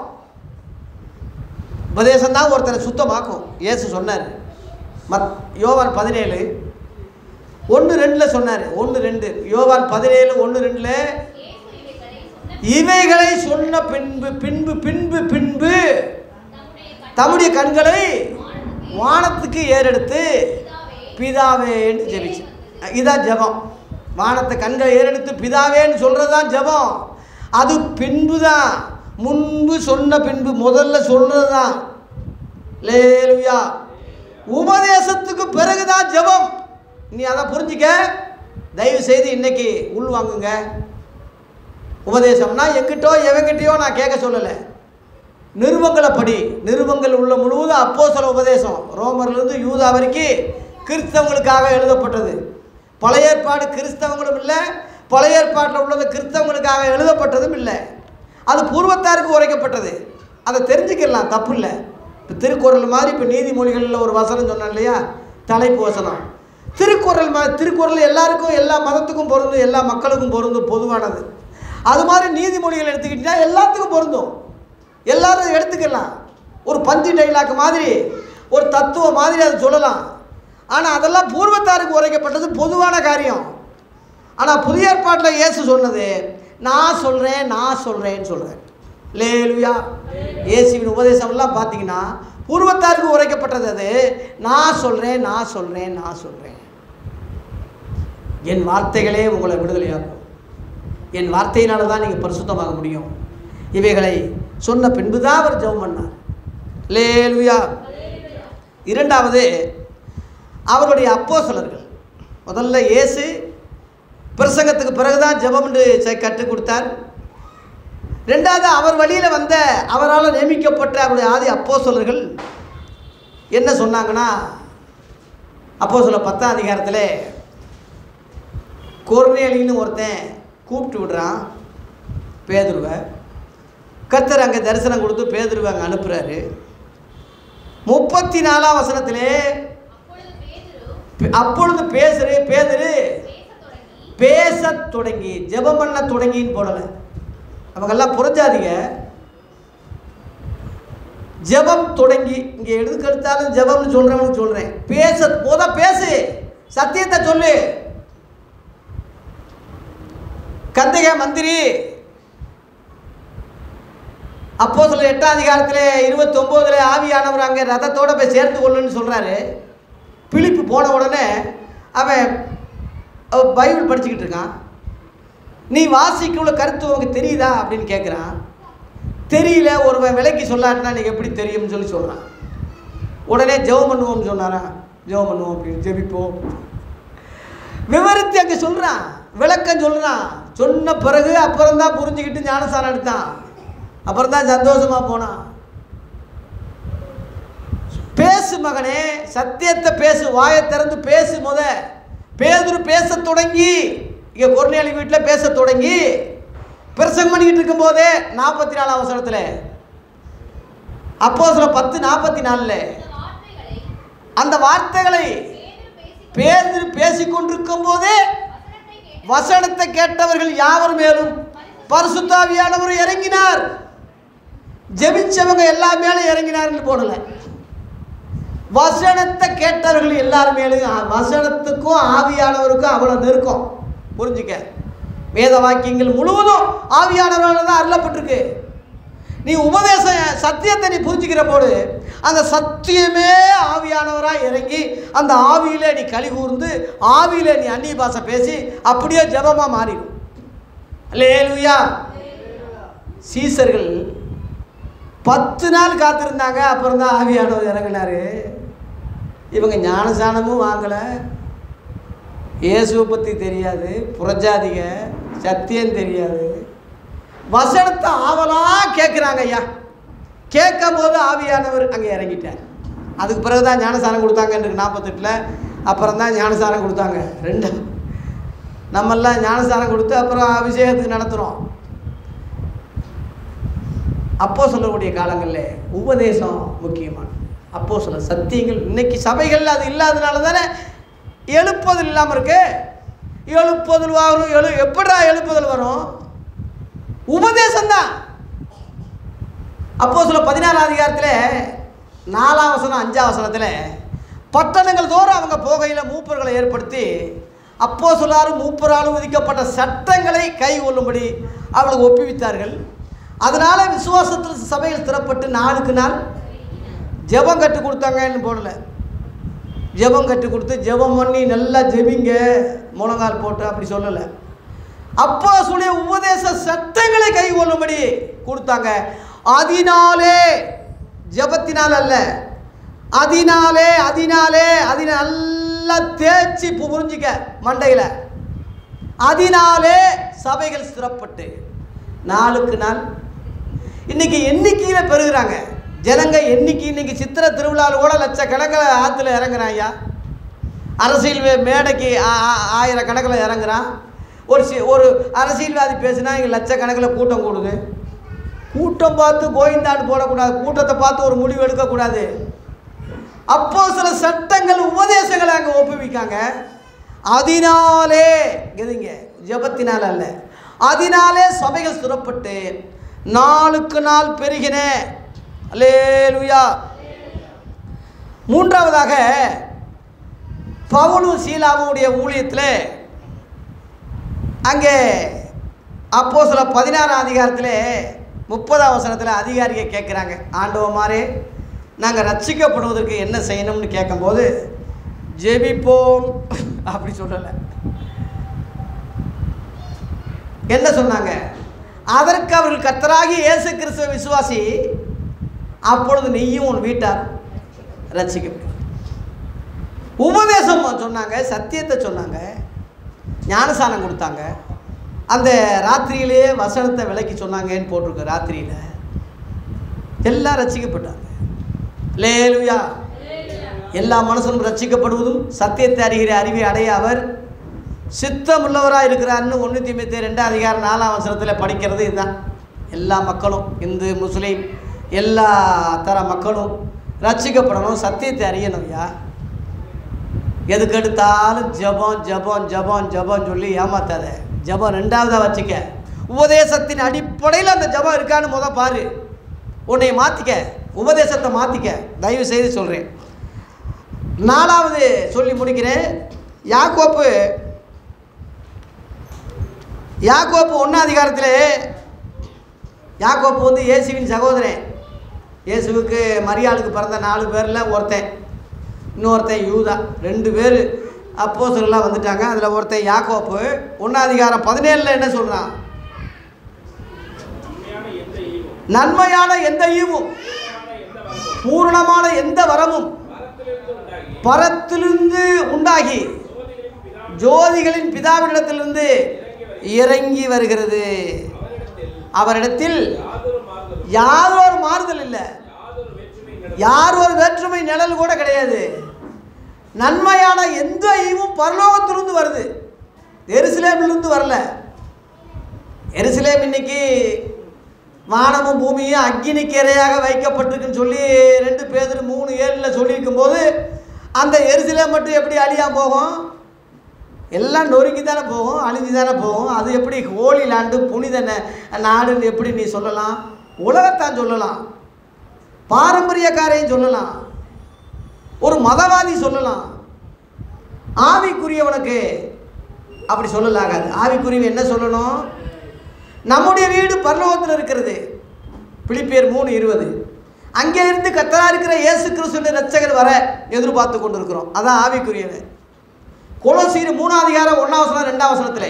உபதேசம் தான் ஒருத்தரை சுத்தமாக்கும் இயேசு சொன்னார் மத் யோவான் பதினேழு ஒன்று ரெண்டில் சொன்னார் ஒன்று ரெண்டு யோவான் பதினேழு ஒன்று ரெண்டில் இயேசு இவைகளை சொன்ன இவைகளை சொன்ன பின்பு பின்பு பின்பு பின்பு தம்முடைய தம்முடைய கண்களை வானத்துக்கு வானத்துக்கு ஏறெடுத்து பிதாவே பிதாவேன்னு ஜெபிச்சு இதான் ஜெபம் வானத்தை கண்களை ஏறெடுத்து பிதாவேன்னு சொல்கிறது தான் ஜெபம் அது பின்பு தான் முன்பு சொன்ன பின்பு முதல்ல சொல்கிறது தான் லேலுயா உபதேசத்துக்கு பிறகு தான் ஜெபம் நீ அதை புரிஞ்சிக்க தயவு செய்து இன்னைக்கு உள் வாங்குங்க உபதேசம்னா எங்கிட்டோ எவங்கிட்டயோ நான் கேட்க சொல்லலை நிருபங்களை படி நிருபங்கள் உள்ள முழுவதும் அப்போஸ்தல உபதேசம் ரோமர்லேருந்து யூதா வரைக்கும் கிறிஸ்தவங்களுக்காக எழுதப்பட்டது பழைய ஏற்பாடு கிறிஸ்தவங்களும் இல்லை பழைய ஏற்பாட்டில் உள்ளது கிறிஸ்தவங்களுக்காக எழுதப்பட்டதும் இல்லை அது பூர்வத்தாருக்கு உரைக்கப்பட்டது அதை தெரிஞ்சுக்கலாம் தப்பு இல்லை இப்போ திருக்குறள் மாதிரி இப்போ நீதிமொழிகளில் ஒரு வசனம் சொன்னேன் இல்லையா தலைப்பு வசனம் திருக்குறள் ம திருக்குறள் எல்லாருக்கும் எல்லா மதத்துக்கும் பொருந்தும் எல்லா மக்களுக்கும் பொருந்தும் பொதுவானது அது மாதிரி நீதிமொழிகள் எடுத்துக்கிட்டிங்கன்னா எல்லாத்துக்கும் பொருந்தும் எல்லாரும் எடுத்துக்கலாம் ஒரு பஞ்சு டைலாக் மாதிரி ஒரு தத்துவம் மாதிரி அதை சொல்லலாம் ஆனால் அதெல்லாம் பூர்வத்தாருக்கு உரைக்கப்பட்டது பொதுவான காரியம் ஆனால் புதிய ஏற்பாட்டில் இயேசு சொன்னது நான் சொல்கிறேன் நான் சொல்கிறேன்னு சொல்கிறேன் லேலுயா இயேசுவின் உபதேசம்லாம் பார்த்தீங்கன்னா பூர்வத்தாருக்கு உரைக்கப்பட்டது அது நான் சொல்கிறேன் நான் சொல்கிறேன் நான் சொல்கிறேன் என் வார்த்தைகளே உங்களை விடுதலையாக்கும் என் வார்த்தையினால தான் நீங்கள் பரிசுத்தமாக முடியும் இவைகளை சொன்ன பின்பு தான் அவர் ஜெபம் பண்ணார் லேலுயா இரண்டாவது அவருடைய அப்போஸ்தலர்கள் முதல்ல இயேசு பிரசங்கத்துக்கு பிறகுதான் ஜெபம் என்று செ- கற்றுக் கொடுத்தார் ரெண்டாவது அவர் வழியில் வந்த அவரால் நியமிக்கப்பட்ட அவருடைய ஆதி அப்போஸ்தலர்கள் என்ன சொன்னாங்கன்னா அப்போஸ்தலர் பத்தாம் அதிகாரத்தில் கொர்நேலின்னு ஒருத்தன் கூப்பிட்டு விடுறான் பேதுருவை கர்த்தர் அங்கே தரிசனம் கொடுத்து பேதுருவை அங்கே அனுப்புகிறாரு முப்பத்தி நாலாம் வசனத்திலே அப்பொழுது பேதுரு பே- அப்பொழுது பேசுறு பேதுரு பேசத் தொடங்கி பேசத் தொடங்கி ஜெபம் பண்ண தொடங்கின்னு போடலை அவங்கெல்லாம் புறஞ்சாதீங்க ஜெபம் தொடங்கி இங்கே எதுக்கு எடுத்தாலும் ஜெபம்னு சொல்கிறவனுக்கு சொல்கிறேன் பேச போத பேசு சத்தியத்தை சொல்லு கந்தக மந்திரி அப்போ சில எட்டாம் அதிகாரத்தில் இருபத்தொம்போதில் ஆவியானவர் அங்கே ரதத்தோட போய் சேர்ந்து கொள்ளுன்னு சொல்கிறாரு பிலிப்பு போன உடனே அவன் அவன் பைபிள் படிச்சுக்கிட்டு இருக்கான் நீ வாசிக்க உள்ள கருத்து உனக்கு தெரியுதா அப்படின்னு கேட்குறான் தெரியல ஒருவன் விலைக்கு சொல்லாட்டினா நீ எப்படி தெரியும்னு சொல்லி சொல்கிறான் உடனே ஜெபம் பண்ணுவோம்னு சொன்னாரா ஜெபம் பண்ணுவோம் அப்படின்னு ஜெபிப்போம் விவரித்து அங்கே சொல்கிறான் விளக்கம் சொல்கிறான் சொன்ன பிறகு அப்புறம் தான் புரிஞ்சுக்கிட்டு ஞானசாரம் எடுத்தான் அப்புறம் தான் சந்தோஷமாக போனான் பேசு மகனே சத்தியத்தை பேசு வாயை திறந்து பேசு முத பேதுரு பேசத் தொடங்கி இங்கே கொர்நேலி வீட்டில் பேசத் தொடங்கி பிரசங்கம் பண்ணிக்கிட்டு இருக்கும்போதே நாற்பத்தி நாலாம் அவசரத்தில் அப்போ சில பத்து நாற்பத்தி நாலில் இந்த வார்த்தைகளை அந்த வார்த்தைகளை பேதுரு பேசி பேதுரு பேசிக்கொண்டிருக்கும் போதே வசனத்தை கேட்டு வசனத்தை கேட்டவர்கள் யாவர் மேலும் பரிசுத்தாவியானவர் இறங்கினார் ஜெபிச்சவங்க எல்லா மேலும் இறங்கினார்னு போடல வசனத்தை கேட்டவர்கள் எல்லார் மேலும் ஆ- வசனத்துக்கும் ஆவியானவருக்கும் அவ்வளோ நெருக்கம் புரிஞ்சுக்க வேத வாக்கியங்கள் முழுவதும் ஆவியானவரால் தான் அருளப்பட்டிருக்கு நீ உபதேச சத்தியத்தை நீ புரிஞ்சுக்கிற போது அந்த சத்தியமே ஆவியானவராக இறங்கி அந்த ஆவியிலே நீ களி கூர்ந்து ஆவியிலே நீ அந்நிய பாஷை பேசி அப்படியே ஜெபமாக மாறிடும் லேலுயா சீசர்கள் பத்து நாள் காத்திருந்தாங்க அப்புறம் தான் ஆவியானவர் இறங்கினாரு இவங்க ஞானசானமும் வாங்கலை இயேசுவை பற்றி தெரியாது புறஜாதிக சத்தியம் தெரியாது வசனத்தை ஆவலாக கேட்குறாங்க ஐயா கேட்கும் போது ஆவியானவர் அங்கே இறங்கிட்டார் அதுக்கு பிறகு தான் ஞானசானம் கொடுத்தாங்க எனக்கு நாற்பத்தெட்டில் அப்புறம் தான் ஞானசானம் கொடுத்தாங்க ரெண்டு நம்மெல்லாம் ஞானசானம் கொடுத்து அப்புறம் அபிஷேகத்துக்கு நடத்துகிறோம் அப்போ சொல்லக்கூடிய காலங்களில் உபதேசம் முக்கியமானது அப்போ சொல்ல சத்தியங்கள் இன்னைக்கு சபைகள் அது இல்லாதனால தானே எழுப்புதல் இல்லாமல் இருக்கு எழுப்புதல் வரும் எழு எப்படிடா எழுப்புதல் வரும் உபதேசம்தான் அப்போ சொல்ல பதினாறாம் அதிகாரத்தில் நாலாம் வசனம் அஞ்சாம் வசனத்தில் பட்டணங்கள் தோறும் அவங்க போகையில் மூப்பர்களை ஏற்படுத்தி அப்போ சொல்லாரும் மூப்பராலும் விதிக்கப்பட்ட சட்டங்களை கை கொள்ளும்படி அவளுக்கு ஒப்புவித்தார்கள் அதனால விசுவாசத்தில் சபையில் ஸ்திரப்பட்டு நாளுக்கு நாள் ஜெபம் கற்றுக் கொடுத்தாங்கன்னு போடல ஜெபம் கற்றுக் கொடுத்து ஜெபம் பண்ணி நல்லா ஜெபிங்க முழங்கால் போட்டு அப்படி சொல்லலை அப்போ சொல்லிய உபதேச சட்டங்களை கை கொள்ளும்படி கொடுத்தாங்க அதனாலே ஜெபத்தினால் அல்ல அதனாலே அதனாலே அது நல்லா தேய்ச்சி பு- புரிஞ்சுக்க மண்டையில் அதனாலே சபைகள் ஸ்திரப்பட்டு நாளுக்கு நாள் இன்னைக்கு எண்ணிக்கையில் பெருகுறாங்க ஜனங்க எண்ணிக்கை இன்னைக்கு சித்திரை திருவிழாவில் கூட லட்சக்கணக்கில் ஆற்றுல இறங்குறான் ஐயா அரசியல் வே- மேடைக்கு ஆ- ஆ- ஆயிரக்கணக்கில் இறங்குறான் ஒரு சி ஒரு அரசியல்வாதி பேசுனா இங்கே லட்சக்கணக்கில் கூட்டம் கூடுது கூட்டம் பார்த்து கோவிந்தான்னு போடக்கூடாது கூட்டத்தை பார்த்து ஒரு முடிவு எடுக்கக்கூடாது அப்போ சில சட்டங்கள் உபதேசங்களை அங்கே ஒப்புவிக்காங்க அதனாலே எதுங்க ஜெபத்தினால் அல்ல அதனாலே சபைகள் சுரப்பட்டு நாளுக்கு நாள் பெருகின அல்லேலூயா மூன்றாவதாக பவுலும் சீலாவுடைய ஊழியத்தில் அங்கே அப்போ சில பதினாறாம் அதிகாரத்தில் முப்பதாம் வசனத்தில் அதிகாரியை கேட்குறாங்க ஆண்டவமாரே நாங்கள் ரட்சிக்கப்படுவதற்கு என்ன செய்யணும்னு கேட்கும்போது ஜெபிப்போம் அப்படி சொல்லலை என்ன சொன்னாங்க அதற்கு அவர்கள் கர்த்தராகி இயேசு கிறிஸ்துவ விசுவாசி அப்பொழுது நீயும் உன் வீட்டார் ரட்சிக்கப்படும் உபதேசம் சொன்னாங்க சத்தியத்தை சொன்னாங்க ஞானசானம் கொடுத்தாங்க அந்த ராத்திரியிலேயே வசனத்தை விலைக்கு சொன்னாங்கன்னு போட்டிருக்கு ராத்திரியில் எல்லாம் ரட்சிக்கப்பட்டாங்க லேலுயா எல்லா மனுஷனும் ரட்சிக்கப்படுவதும் சத்தியத்தை அறிகிற அறிவை அடைய அவர் சித்தமுள்ளவராக இருக்கிறார்னு ஒன்று திமுத்தி ரெண்டாம் அதிகாரம் நாலாம் வசனத்தில் படிக்கிறது இதுதான் எல்லா மக்களும் இந்து முஸ்லீம் எல்லா தர மக்களும் ரட்சிக்கப்படணும் சத்தியத்தை அறியணும் ஐயா எதுக்கு எடுத்தாலும் ஜெபம் ஜெபம் ஜெபம் ஜெபம் சொல்லி ஏமாத்தாத ஜெபம் ரெண்டாவதாக வச்சுக்க உபதேசத்தின் அடிப்படையில் அந்த ஜெபம் இருக்கான்னு முத பாரு உன்னை மாற்றிக்க உபதேசத்தை மாற்றிக்க தயவு செய்து சொல்கிறேன் நாலாவது சொல்லி முடிக்கிறேன் யாக்கோப்பு யாக்கோப்பு ஒன்றாம் அதிகாரத்தில் யாக்கோப்பு வந்து இயேசுவின் சகோதரன் இயேசுவுக்கு மரியாளுக்கு பிறந்த நாலு பேரில் ஒருத்தன் இன்னொருத்தன் யூதா ரெண்டு பேர் அப்போ வந்துட்டாங்க அதில் ஒருத்தன் யாக்கோப்பு ஒன்றாம் அதிகாரம் பதினேழில் என்ன சொல்கிறான் உண்மையான எந்த ஈவும் நன்மையான எந்த ஈவும் பூரணமான எந்த வரமும் பூரணமான எந்த வரமும் பரத்திலிருந்து உண்டாகி பரத்திலிருந்து உண்டாகி சோதனைகளின் ஜோதிகளின் பிதாவின் பிதாவினிடத்திலிருந்து இறங்கி வருகிறது அவரிடத்தில் அவரிடத்தில் யாதொரு யாதொரு மாறுதலும் மாறுதல் இல்லை யாதொரு வேற்றுமை நடந்து யார் ஒரு வேற்றுமை நிழல் கூட கிடையாது நன்மையான எந்த ஈவும் பரலோகத்திலிருந்து வருது எருசலேமிலிருந்து வரல எருசலேம் இன்னைக்கு வானமும் பூமியும் அக்கினிக்கு இரையாக வைக்கப்பட்டிருக்குன்னு சொல்லி ரெண்டு பேர் மூணு ஏழில் சொல்லியிருக்கும் போது அந்த எருசலேம் மட்டும் எப்படி அழியாம போகும் எல்லாம் நொறுங்கி தானே போகும் அழிஞ்சு தானே போகும் அது எப்படி ஹோலி லேண்டு புனித ந- நாடுன்னு எப்படி நீ சொல்லலாம் உலகத்தான் சொல்லலாம் பாரம்பரியக்காரையும் சொல்லலாம் ஒரு மதவாதி சொல்லலாம் ஆவிக்குரியவனுக்கு அப்படி சொல்லலாகாது ஆவிக்குரியவன் என்ன சொல்லணும் நம்முடைய வீடு பரலோகத்தில் இருக்கிறது பிலிப்பியர் மூணு இருபது அங்கே இருந்து கத்தரா இருக்கிற இயேசு கிறிஸ்துவின் ரட்சகர் வர எதிர்பார்த்து கொண்டிருக்கிறோம் அதான் ஆவிக்குரியவன் கொலோசீர் மூணாம் அதிகாரம் ஒன்றாம் வசனம் ரெண்டாம் வசனத்தில்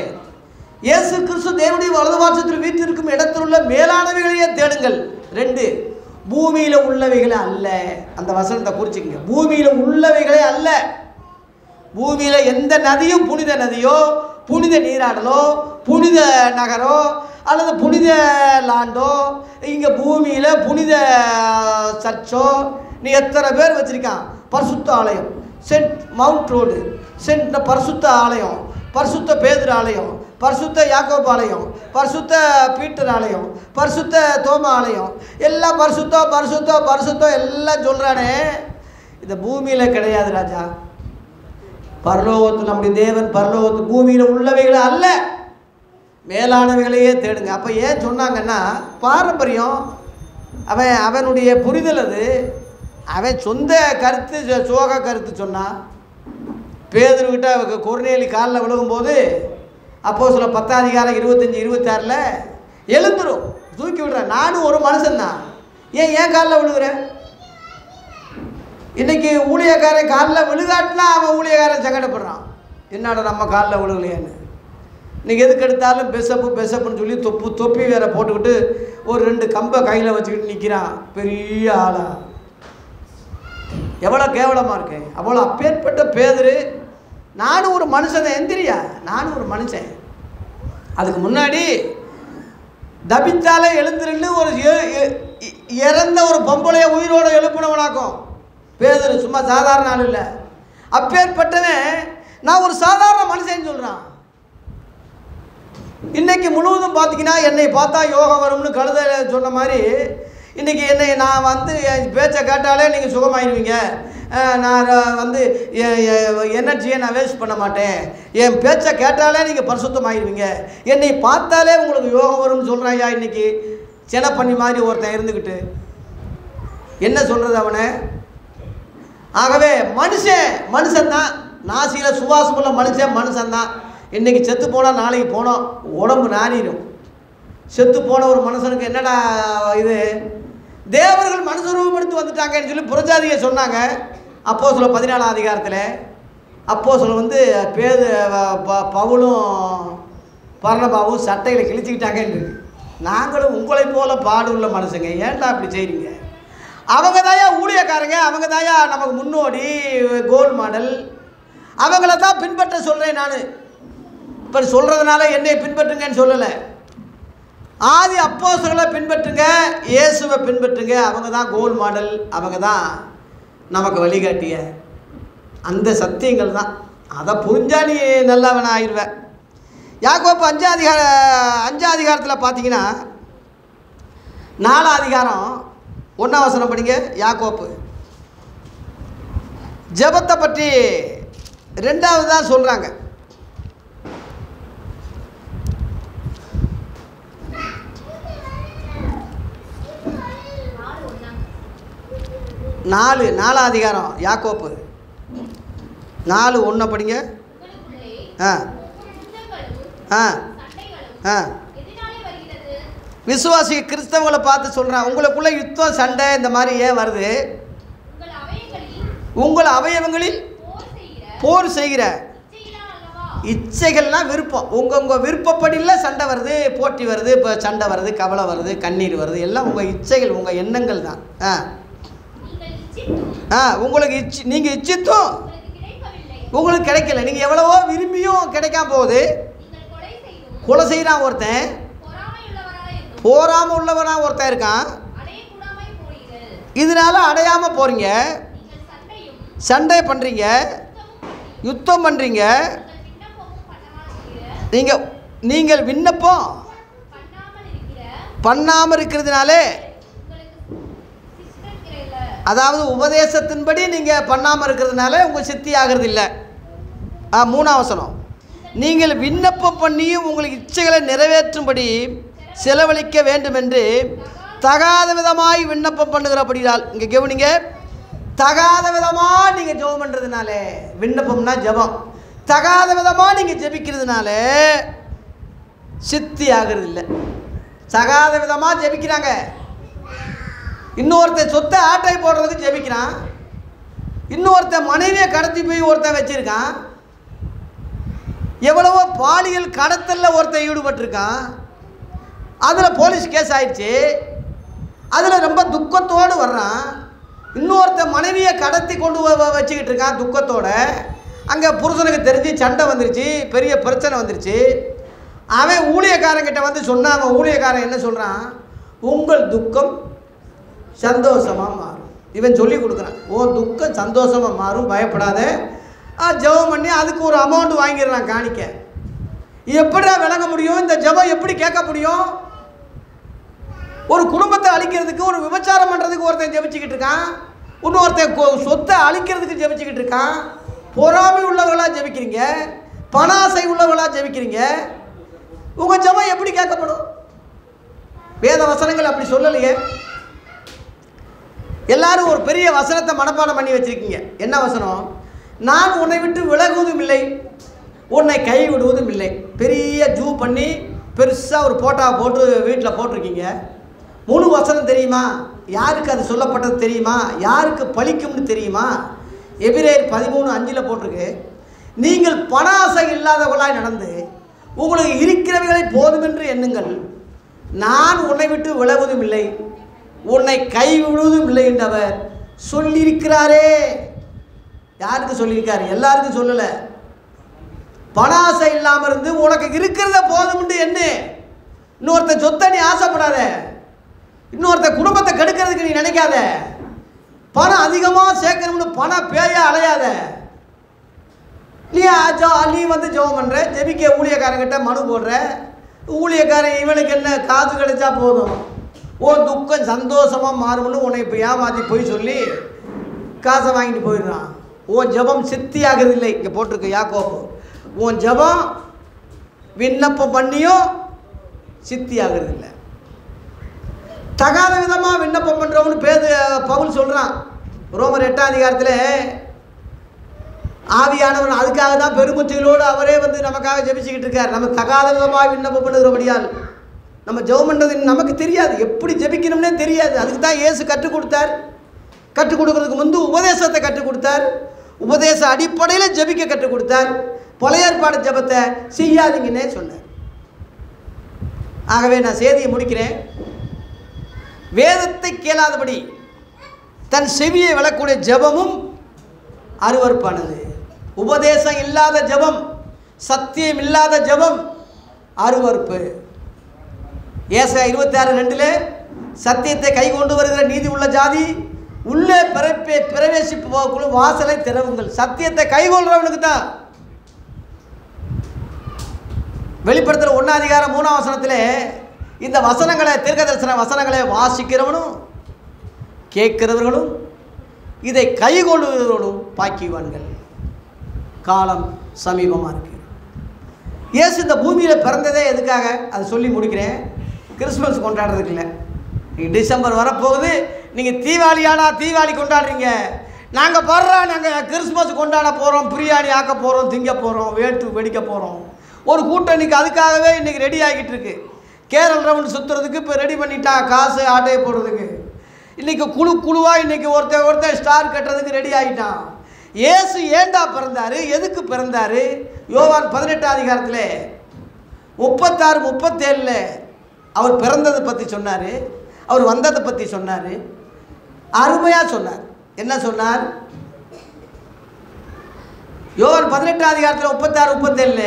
இயேசு கிறிஸ்து தேவனுடைய வலது வாசத்தில் வீட்டிற்கும் இடத்தில் உள்ள மேலானவைகளையே தேடுங்கள் ரெண்டு பூமியில் உள்ளவைகளே அல்ல அந்த வசனத்தை குறிச்சிக்கங்க பூமியில் உள்ளவைகளே அல்ல பூமியில் எந்த நதியும் புனித நதியோ புனித நீராடலோ புனித நகரோ அல்லது புனித லாண்டோ இங்கே பூமியில் புனித சர்ச்சோ நீ எத்தனை பேர் வச்சுருக்கான் பரிசுத்த ஆலயம் சென்ட் மவுண்ட் ரோடு சென்ட் பரிசுத்த ஆலயம் பரிசுத்த பேதுரு ஆலயம் பரிசுத்த யாக்கோப் ஆலயம் பரிசுத்த பீட்டர் ஆலயம் பரிசுத்த தோம ஆலயம் எல்லாம் பரிசுத்தம் பரிசுத்தம் பரிசுத்தம் எல்லாம் சொல்கிறானே இந்த பூமியில் கிடையாது ராஜா பரலோகத்தில் நம்முடைய தேவன் பரலோகத்து பூமியில் உள்ளவைகளை அல்ல மேலானவைகளையே தேடுங்க அப்போ ஏன் சொன்னாங்கன்னா பாரம்பரியம் அவன் அவனுடைய புரிதல் அது அவன் சொந்த கருத்து சோ- சோக கருத்து சொன்னான் பேதர்கிட்ட குறுநேலி காலில் விழுகும்போது அப்போ சில பத்தாதிகாரம் இருபத்தஞ்சி இருபத்தாறில் எழுந்துரும் தூக்கி விடுறேன் நானும் ஒரு மனுஷன்தான் ஏன் ஏன் காலில் விழுகிறேன் இன்னைக்கு ஊழியக்காரன் காலில் விழுகாட்டினா அவன் ஊழியக்காரன் சங்கடப்படுறான் என்னடா நம்ம காலில் விழுகலையேன்னு நீங்கள் எதுக்கு எடுத்தாலும் பெசப்பு பெசப்புன்னு சொல்லி தொப்பு தொப்பி வேற போட்டுக்கிட்டு ஒரு ரெண்டு கம்பை கையில் வச்சுக்கிட்டு நிற்கிறான் பெரிய ஆளா எவ்வளோ கேவலமாக இருக்கு அவ்வளோ அப்பேற்பட்ட பேதரு நானும் ஒரு மனுஷன் எந்திரியா நானும் ஒரு மனுஷன் அதுக்கு முன்னாடி தபித்தாலே எழுந்திருந்து ஒரு எ- எ- இ- இறந்த ஒரு பொம்பளைய உயிரோட எழுப்பினவனாக்கும் பேதரு சும்மா சாதாரண ஆள் இல்லை அப்பேற்பட்டவன் நான் ஒரு சாதாரண மனுஷன் சொல்கிறான் இன்னைக்கு முழுவதும் பார்த்தீங்கன்னா என்னை பார்த்தா யோகம் வரும்னு கழுத சொன்ன மாதிரி இன்னைக்கு என்னை நான் வந்து என் பேச்சை கேட்டாலே நீங்கள் சுகமாயிருவீங்க அஹ் நான் ர- வந்து எனர்ஜியை நான் வேஸ்ட் பண்ண மாட்டேன் என் பேச்சை கேட்டாலே நீங்கள் பரிசுத்தமாயிருவீங்க என்னை பார்த்தாலே உங்களுக்கு யோகம் வரும்னு சொல்கிறாயா இன்னைக்கு செனப்பண்ணி மாதிரி ஒருத்தன் இருந்துக்கிட்டு என்ன சொல்கிறது அவனை ஆகவே மனுஷன் மனுஷன்தான் நாசியில் சுவாசமுள்ள மனுஷன் மனுஷன்தான் இன்னைக்கு செத்து போனால் நாளைக்கு போனோம் உடம்பு நாறிடும் செத்து போன ஒரு மனுஷனுக்கு என்னடா இது தேவர்கள் மனுஷ ரூபம் எடுத்து வந்துட்டாங்கன்னு சொல்லி புரஜாதியை சொன்னாங்க அப்போ சொல்ல பதினாலாம் அதிகாரத்தில் அப்போ சொல்ல வந்து பேது ப- ப- பவுலும் பர்ணபாவும் சட்டையில் கிழிச்சிக்கிட்டாங்கன்னு இருக்கு நாங்களும் உங்களை போல பாடு உள்ள மனுஷங்க ஏன்டா அப்படி செய்றீங்க அவங்க தாயா ஊழியக்காரங்க அவங்க தாயா நமக்கு முன்னோடி கோல் மாடல் அவங்கள தான் பின்பற்ற சொல்கிறேன் நான் இப்போ சொல்கிறதுனால என்னை பின்பற்றுங்கன்னு சொல்லலை ஆதி அப்போஸ்தலரை பின்பற்றுங்க இயேசுவை பின்பற்றுங்க அவங்க தான் கோல் மாடல் அவங்க தான் நமக்கு வழிகாட்டிய அந்த சத்தியங்கள் தான் அதை புரிஞ்சா நீ நல்லவன் ஆயிடுவ யாக்கோப்பு அஞ்சாம் அதிகார அஞ்சாம் அதிகாரத்தில் பார்த்தீங்கன்னா நாலாம் அதிகாரம் ஒன்றாம் வசனம் படிங்க யாக்கோப்பு ஜெபத்தை பற்றி ரெண்டாவது தான் சொல்கிறாங்க நாலு ஒண்ணாம் நாலு நாலாம் அதிகாரம் யாக்கோப்பு நாலு ஒன்றை படிங்க உங்களுக்குள்ளே ஆ யுத்தங்களும் ஆ சண்டைகளும் ஆ எதனாலே வருகிறது விசுவாசி கிறிஸ்தவங்களை பார்த்து சொல்கிறான் உங்களுக்குள்ளே யுத்தம் சண்டை இந்த மாதிரி ஏன் வருது உங்கள் அவயங்களில் உங்கள் அவயவங்களில் போர் செய்கிற போர் செய்கிற இச்சையினால் அல்லவா இச்சைகள்லாம் விருப்பம் உங்கள் உங்கள் விருப்பப்படியில் சண்டை வருது போட்டி வருது இப்போ சண்டை வருது கவலை வருது கண்ணீர் வருது எல்லாம் உங்கள் இச்சைகள் உங்கள் எண்ணங்கள் தான் ஆ நீங்கள் இச்சித்தும் ஆ உங்களுக்கு இச்சி நீங்கள் இச்சித்தும் உங்களுக்கு கிடைக்கவில்லை உங்களுக்கு கிடைக்கல நீங்கள் எவ்வளவோ விரும்பியும் கிடைக்காம போகுது நீங்கள் கொலை செய்தும் கொலை செய்கிறான் ஒருத்தன் பொறாமையுள்ளவராக இருந்தும் போராமல் உள்ளவனா ஒருத்தன் இருக்கான் அடையக்கூடாமல் போறீர்கள் இதனால அடையாமல் போகிறீங்க நீங்கள் சண்டையும் சண்டை பண்ணுறீங்க யுத்தமும் பண்ணி யுத்தம் பண்ணுறீங்க உங்கள் விண்ணப்பமும் பண்ணாமல் இருக்கிற நீங்கள் நீங்கள் விண்ணப்பம் பண்ணாமல் இருக்கிற பண்ணாமல் இருக்கிறதுனாலே உங்களுக்கு சிஸ்டர்கிறல அதாவது உபதேசத்தின்படி நீங்கள் பண்ணாமல் இருக்கிறதுனால உங்கள் சித்தி ஆகிறது இல்லை ஆ மூணாம் வசனம் நீங்கள் விண்ணப்பம் பண்ணியும் உங்களுக்கு இச்சைகளை நிறைவேற்றும்படி செலவழிக்க வேண்டும் என்று தகாத விதமாய் விண்ணப்பம் பண்ணுகிறபடியால் இங்கே கவனிங்க தகாத விதமாக நீங்கள் ஜெபம் பண்ணுறதுனால விண்ணப்பம்னா ஜெபம் தகாத விதமாக நீங்கள் ஜெபிக்கிறதுனால சித்தி ஆகிறது இல்லை தகாத விதமாக ஜெபிக்கிறாங்க இன்னொருத்தன் சொத்தை ஆட்டை போடுறதுக்கு ஜெபிக்கிறான் இன்னொருத்தன் மனைவியை கடத்தி போய் ஒருத்தன் வச்சிருக்கான் எவ்வளவோ பாலியல் கடத்தலில் ஒருத்தன் ஈடுபட்டிருக்கான் அதில் போலீஸ் கேஸ் ஆயிடுச்சு அதில் ரொம்ப துக்கத்தோடு வர்றான் இன்னொருத்த மனைவியை கடத்தி கொண்டு வ- வ- வச்சுக்கிட்டு இருக்கான் துக்கத்தோட அங்கே புருஷனுக்கு தெரிஞ்சு சண்டை வந்துருச்சு பெரிய பிரச்சனை வந்துருச்சு அவன் ஊழியக்காரங்கிட்ட வந்து சொன்னான் அவன் ஊழியக்காரன் என்ன சொல்கிறான் உங்கள் துக்கம் சந்தோஷமாக மாறும் இவன் சொல்லி கொடுக்குறான் ஓ துக்கம் சந்தோஷமாக மாறும் பயப்படாத ஆ, ஜெபம் பண்ணி அதுக்கு ஒரு அமௌண்ட் வாங்கிடுறான் காணிக்க எப்படிடா விளங்க முடியும் இந்த ஜெபம் எப்படி கேட்க முடியும் ஒரு குடும்பத்தை அழிக்கிறதுக்கு ஒரு விபச்சாரம் பண்ணுறதுக்கு ஒருத்தன் ஜெபிச்சுக்கிட்டு இருக்கான் இன்னொருத்தன் கொ- சொத்தை அழிக்கிறதுக்கு ஜெபிச்சுக்கிட்டு இருக்கான் பொறாமை உள்ளவர்களாக ஜெபிக்கிறீங்க பண ஆசை உள்ளவர்களாக ஜெபிக்கிறீங்க உங்கள் ஜெபம் எப்படி கேட்கப்படும் வேத வசனங்கள் அப்படி சொல்லலையே எல்லாரும் ஒரு பெரிய வசனத்தை மனப்பாடம் பண்ணி வச்சிருக்கீங்க என்ன வசனம் நான் உன்னை விட்டு விலகுவதும் இல்லை உன்னை கை விடுவதும் இல்லை பெரிய ஜூ பண்ணி பெருசாக ஒரு போட்டா போட்டு வீட்டில் போட்டிருக்கீங்க முழு வசனம் தெரியுமா யாருக்கு அது சொல்லப்பட்டது தெரியுமா யாருக்கு பலிக்கும்னு தெரியுமா எபிரேயர் பதிமூணு அஞ்சில் போட்டிருக்கு நீங்கள் பண ஆசை இல்லாதவர்களாய் நடந்து உங்களுக்கு இருக்கிறவைகளை போதுமென்று எண்ணுங்கள் நான் உன்னை விட்டு விலகுவதும் இல்லை உன்னை கைவிடுவதும் இல்லை என்றவர் சொல்லியிருக்கிறாரே யாருக்கு சொல்லியிருக்காரு எல்லாருக்கும் சொல்லலை பண ஆசை இல்லாமல் இருந்து உனக்கு இருக்கிறத போதும்னு என்ன இன்னொருத்தன் சொத்தை நீ ஆசைப்படாத இன்னொருத்த குடும்பத்தை கெடுக்கிறதுக்கு நீ நினைக்காத பணம் அதிகமாக சேர்க்கணும்னு பணம் பேயா அலையாத நீ ஆ- ஜோ நீ வந்து ஜெபம் பண்ணுற ஜெபிக்க ஊழியக்காரங்கிட்ட மனு போடுற ஊழியக்காரன் இவனுக்கு என்ன காசு கிடைச்சா போதும் உன் துக்கம் சந்தோஷமாக மாறும்னு உன்னை இப்போ ஏமாற்றி போய் சொல்லி காசை வாங்கிட்டு போயிடுறான் உன் ஜெபம் சித்தியாகிறது இல்லை இங்கே போட்டிருக்கு யாக்கோப்பு உன் ஜெபம் விண்ணப்பம் பண்ணியும் சித்தியாகிறது இல்லை தகாத விதமாக விண்ணப்பம் பண்ணுறவனு பேது பவுல் சொல்கிறான் ரோமர் எட்டாம் அதிகாரத்தில் ஆவியானவன் அதுக்காக தான் பெருமுச்சிகளோடு அவரே வந்து நமக்காக ஜெபிச்சுக்கிட்டு இருக்கார் நம்ம தகாத விதமாக விண்ணப்பம் பண்ணுகிறபடியால் நம்ம ஜெபம் பண்ணுறது நமக்கு தெரியாது எப்படி ஜெபிக்கணும்னே தெரியாது அதுக்கு தான் இயேசு கற்றுக் கொடுத்தார் கற்றுக் கொடுக்கறதுக்கு முன்பு உபதேசத்தை கற்றுக் கொடுத்தார் உபதேச அடிப்படையில் ஜெபிக்க கற்றுக் கொடுத்தார் பழைய ஏற்பாடு ஜெபத்தை செய்யாதீங்கன்னே சொன்னார் ஆகவே நான் செய்தியை முடிக்கிறேன் வேதத்தை கேளாதபடி தன் செவியை விளக்கூடிய ஜெபமும் அருவருப்பானது உபதேசம் இல்லாத ஜெபம் சத்தியம் இல்லாத ஜெபம் அருவருப்பு ஏச இருபத்தி ஆறு ரெண்டில் சத்தியத்தை கை கொண்டு வருகிற நீதி உள்ள ஜாதி உள்ளே பிறப்பே பிரவேசிப்பு போகக்குள்ள வாசலை திறவுங்கள் சத்தியத்தை கை கொள்றவனுக்கு தான் வெளிப்படுத்துகிற ஒன்றாம் அதிகாரம் மூணாம் வசனத்தில் இந்த வசனங்களை தீர்க்க தரிசன வசனங்களை வாசிக்கிறவனும் கேட்கிறவர்களும் இதை கைகொள்ளுகிறவர்களும் பாக்கிவான்கள் காலம் சமீபமாக இருக்கு இயேசு இந்த பூமியில் பிறந்ததே எதுக்காக அதை சொல்லி முடிக்கிறேன் கிறிஸ்மஸ் கொண்டாடுறதுக்கு இல்லை நீங்கள் டிசம்பர் வரப்போகுது நீங்கள் தீபாவளியானா தீபாவளி கொண்டாடுறீங்க நாங்கள் வர்றோம் நாங்கள் கிறிஸ்மஸ் கொண்டாட போகிறோம் பிரியாணி ஆக்க போகிறோம் திங்க போகிறோம் வேட்டு வெடிக்க போகிறோம் ஒரு கூட்டம் இன்றைக்கி அதுக்காகவே இன்றைக்கி ரெடி ஆகிட்டு இருக்கு கேரள் ரவுண்ட் சுற்றுறதுக்கு இப்போ ரெடி பண்ணிட்டா காசு ஆட்டையை போடுறதுக்கு இன்றைக்கி குழு குழுவாக இன்றைக்கி ஒருத்தன் ஒருத்தன் ஸ்டார் கட்டுறதுக்கு ரெடி ஆகிட்டான் இயேசு ஏண்டா பிறந்தாரு எதுக்கு பிறந்தாரு யோவான் பதினெட்டாம் அதிகாரத்தில் முப்பத்தாறு முப்பத்தேழில் அவர் பிறந்ததை பற்றி சொன்னார் அவர் வந்ததை பற்றி சொன்னார் அருமையாக சொன்னார் என்ன சொன்னார் யோவான் பதினெட்டாம் அதிகாரத்தில் முப்பத்தாறு முப்பத்தேழில்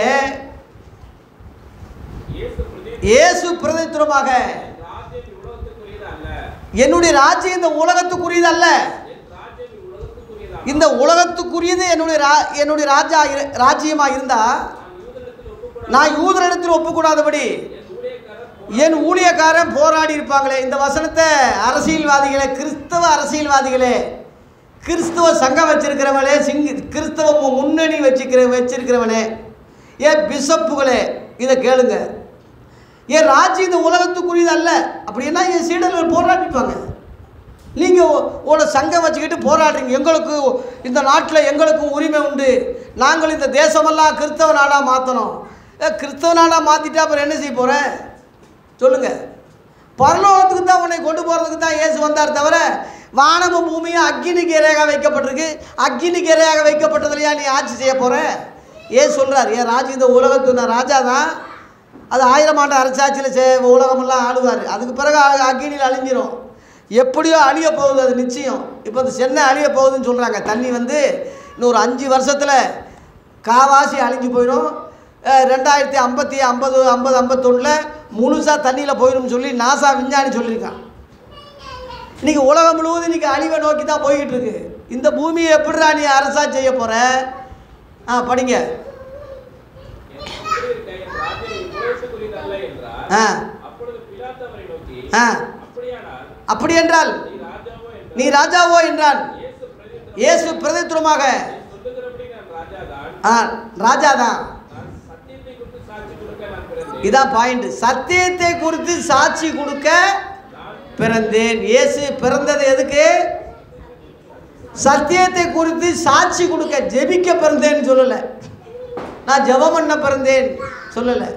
இயேசு பிரதி இயேசு பிரதித்துவமாக ராஜ்யம் உலகத்துக்குரியது அல்ல என்னுடைய ராஜ்யம் இந்த உலகத்துக்குரியது அல்ல என் ராஜ்யம் உலகத்துக்குரியது அல்ல இந்த உலகத்துக்குரியது என்னுடைய ரா என்னுடைய ராஜா இரு- ராஜ்யமா இருந்தா நான் யூதரிடத்தில் நான் யூதரிடத்தில் ஒப்புக்கொள்ள ஒப்புக்கூடாதபடி என் ஊழியக்காரர் என் ஊழியக்காரன் போராடி இருப்பாங்களே இந்த வசனத்தை அரசியல்வாதிகளே கிறிஸ்தவ அரசியல்வாதிகளே கிறிஸ்தவ சங்கம் வச்சிருக்கிறவனே சிங் கிறிஸ்தவ மு- முன்னணி வச்சுக்கிற வச்சிருக்கிறவனே ஏன் பிஷப்புகளே இதை கேளுங்க என் ராஜ்யம் இந்த உலகத்துக்குரியது அல்ல அப்படின்னா என் சீடர்கள் போராடிப்பாங்க நீங்கள் உங்களோட சங்கம் வச்சுக்கிட்டு போராடுறீங்க எங்களுக்கு இந்த நாட்டில் எங்களுக்கும் உரிமை உண்டு நாங்கள் இந்த தேசமெல்லாம் கிறிஸ்தவ நாடாக மாற்றணும் ஏ கிறிஸ்தவ நாடாக மாற்றிட்டா அப்புறம் என்ன செய்ய போகிறேன் சொல்லுங்கள் பரலோகத்துக்கு தான் உன்னை கொண்டு போகிறதுக்கு தான் இயேசு வந்தார் தவிர வானமும் பூமியும் அக்கினிக்கு இரையாக வைக்கப்பட்டிருக்கு அக்கினிக்கு இரையாக வைக்கப்பட்டதுலையா நீ ஆட்சி செய்ய போகிற ஏன் சொல்கிறார் ஏன் ராஜ் இந்த உலகத்து நான் ராஜா தான் அது ஆயிரம் ஆண்டு அரசாட்சியில் சே உலகமெல்லாம் ஆளுவார் அதுக்கு பிறகு அ- அக்கினியில் அழிஞ்சிரும் எப்படியோ அழிய போகுது அது நிச்சயம் இப்போ இந்த சென்னை அழிய போகுதுன்னு சொல்கிறாங்க தண்ணி வந்து இன்னும் ஒரு அஞ்சு வருஷத்தில் காவாசி அழிஞ்சு போயிடும் அஹ் ரெண்டாயிரத்தி ஐம்பத்தி ஐம்பது ஐம்பது ஐம்பத்தொன்னில் முழுசாக தண்ணியில் போயிடும்னு சொல்லி நாசா விஞ்ஞானி சொல்லியிருக்கான் இன்றைக்கி உலகம் முழுவதும் இன்றைக்கி அழிவை நோக்கி தான் போய்கிட்டு இருக்கு இந்த பூமியை எப்படிடா நீ அரசா செய்ய போகிற ஆ படிங்க எப்படி இருக்க என் ராஜ்யம் உலகத்துக்குரியதல்ல என்றார் ஆ அப்பொழுது பிலாத்து அவரை நோக்கி ஆ அப்படியானால் அப்படி என்றால் நீ ராஜாவோ என்று நீ ராஜாவோ என்றான் இயேசு பிரதித்திரம் இயேசு பிரதித்துவமாக சொல்லுகிறபடி நான் ராஜாதான் ஆ ராஜா தான் நான் சத்தியத்தை குறித்து சாட்சி கொடுக்க நான் பிறந்தேன் இதான் பாயிண்ட் சத்தியத்தை குறித்து சாட்சி கொடுக்க நான் பிறந்தேன் இயேசு பிறந்தது எதுக்கு சத்தியத்தை குறித்து சாட்சி கொடுக்க ஜெபிக்க பிறந்தேன்னு சொல்லலை நான் ஜெபம் பண்ண பிறந்தேன் சொல்லலை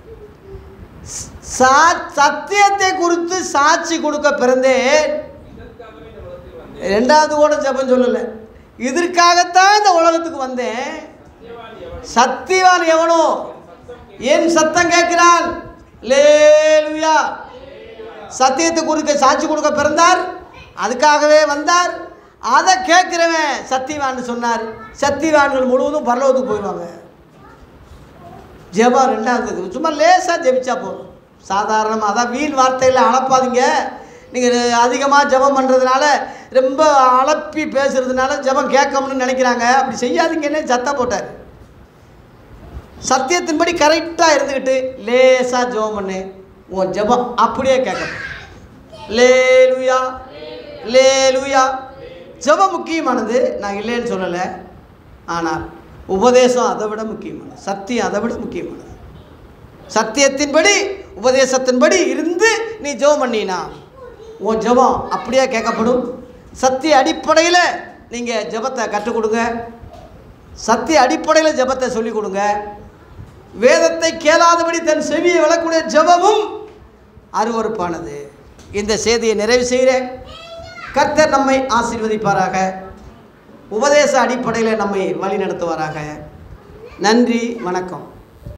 சா சத்தியத்தை குறித்து சாட்சி கொடுக்க பிறந்தேன் இதற்காகவே இந்த உலகத்தில் வந்தேன் ரெண்டாவது கூட ஜெபம் சொல்லலை இதற்காகத்தான் இந்த உலகத்துக்கு வந்தேன் சத்தியவான் எவன் சத்தியவான் எவனோ என் சத்தம் கேட்கிறான் லேலுயா சத்தியத்தை குறிக்க சாட்சி கொடுக்க பிறந்தார் அதுக்காகவே வந்தார் அதை கேட்கிறவன் சத்தியவான் சொன்னார் சத்தியவான்கள் முழுவதும் பரலோகத்துக்கு போயிடுவாங்க ஜெபம் ரெண்டாவது சும்மா லேசாக ஜெபிச்சா போதும் சாதாரணமாக அதான் வீண் வார்த்தையில் அளப்பாதீங்க நீங்கள் அதிகமாக ஜெபம் பண்ணுறதுனால ரொம்ப அளப்பி பேசுறதுனால ஜெபம் கேட்கணும்னு நினைக்கிறாங்க அப்படி செய்யாதீங்கன்னே சத்தம் போட்டார் சத்தியத்தின்படி கரெக்டாக இருந்துக்கிட்டு லேசாக ஜெபம் பண்ணு உன் ஜெபம் அப்படியே கேட்கணும் லேலுயா லேலுயா ஜெபம் முக்கியமானது நான் இல்லைன்னு சொல்லலை ஆனால் உபதேசம் அதை விட முக்கியமானது சத்தியம் அதை விட முக்கியமானது சத்தியத்தின்படி உபதேசத்தின்படி இருந்து நீ ஜெபம் பண்ணினா உன் ஜெபம் அப்படியே கேட்கப்படும் சத்திய அடிப்படையில் நீங்கள் ஜெபத்தை கற்றுக் கொடுங்க சத்திய அடிப்படையில் ஜெபத்தை சொல்லிக் கொடுங்க வேதத்தை கேளாதபடி தன் செவியை விளக்கூடிய ஜெபமும் அருவறுப்பானது இந்த செய்தியை நிறைவு செய்கிறேன் கர்த்தர் நம்மை ஆசீர்வதிப்பாராக உபதேச அடிப்படையில் நம்மை வழி நடத்துவாராக நன்றி வணக்கம்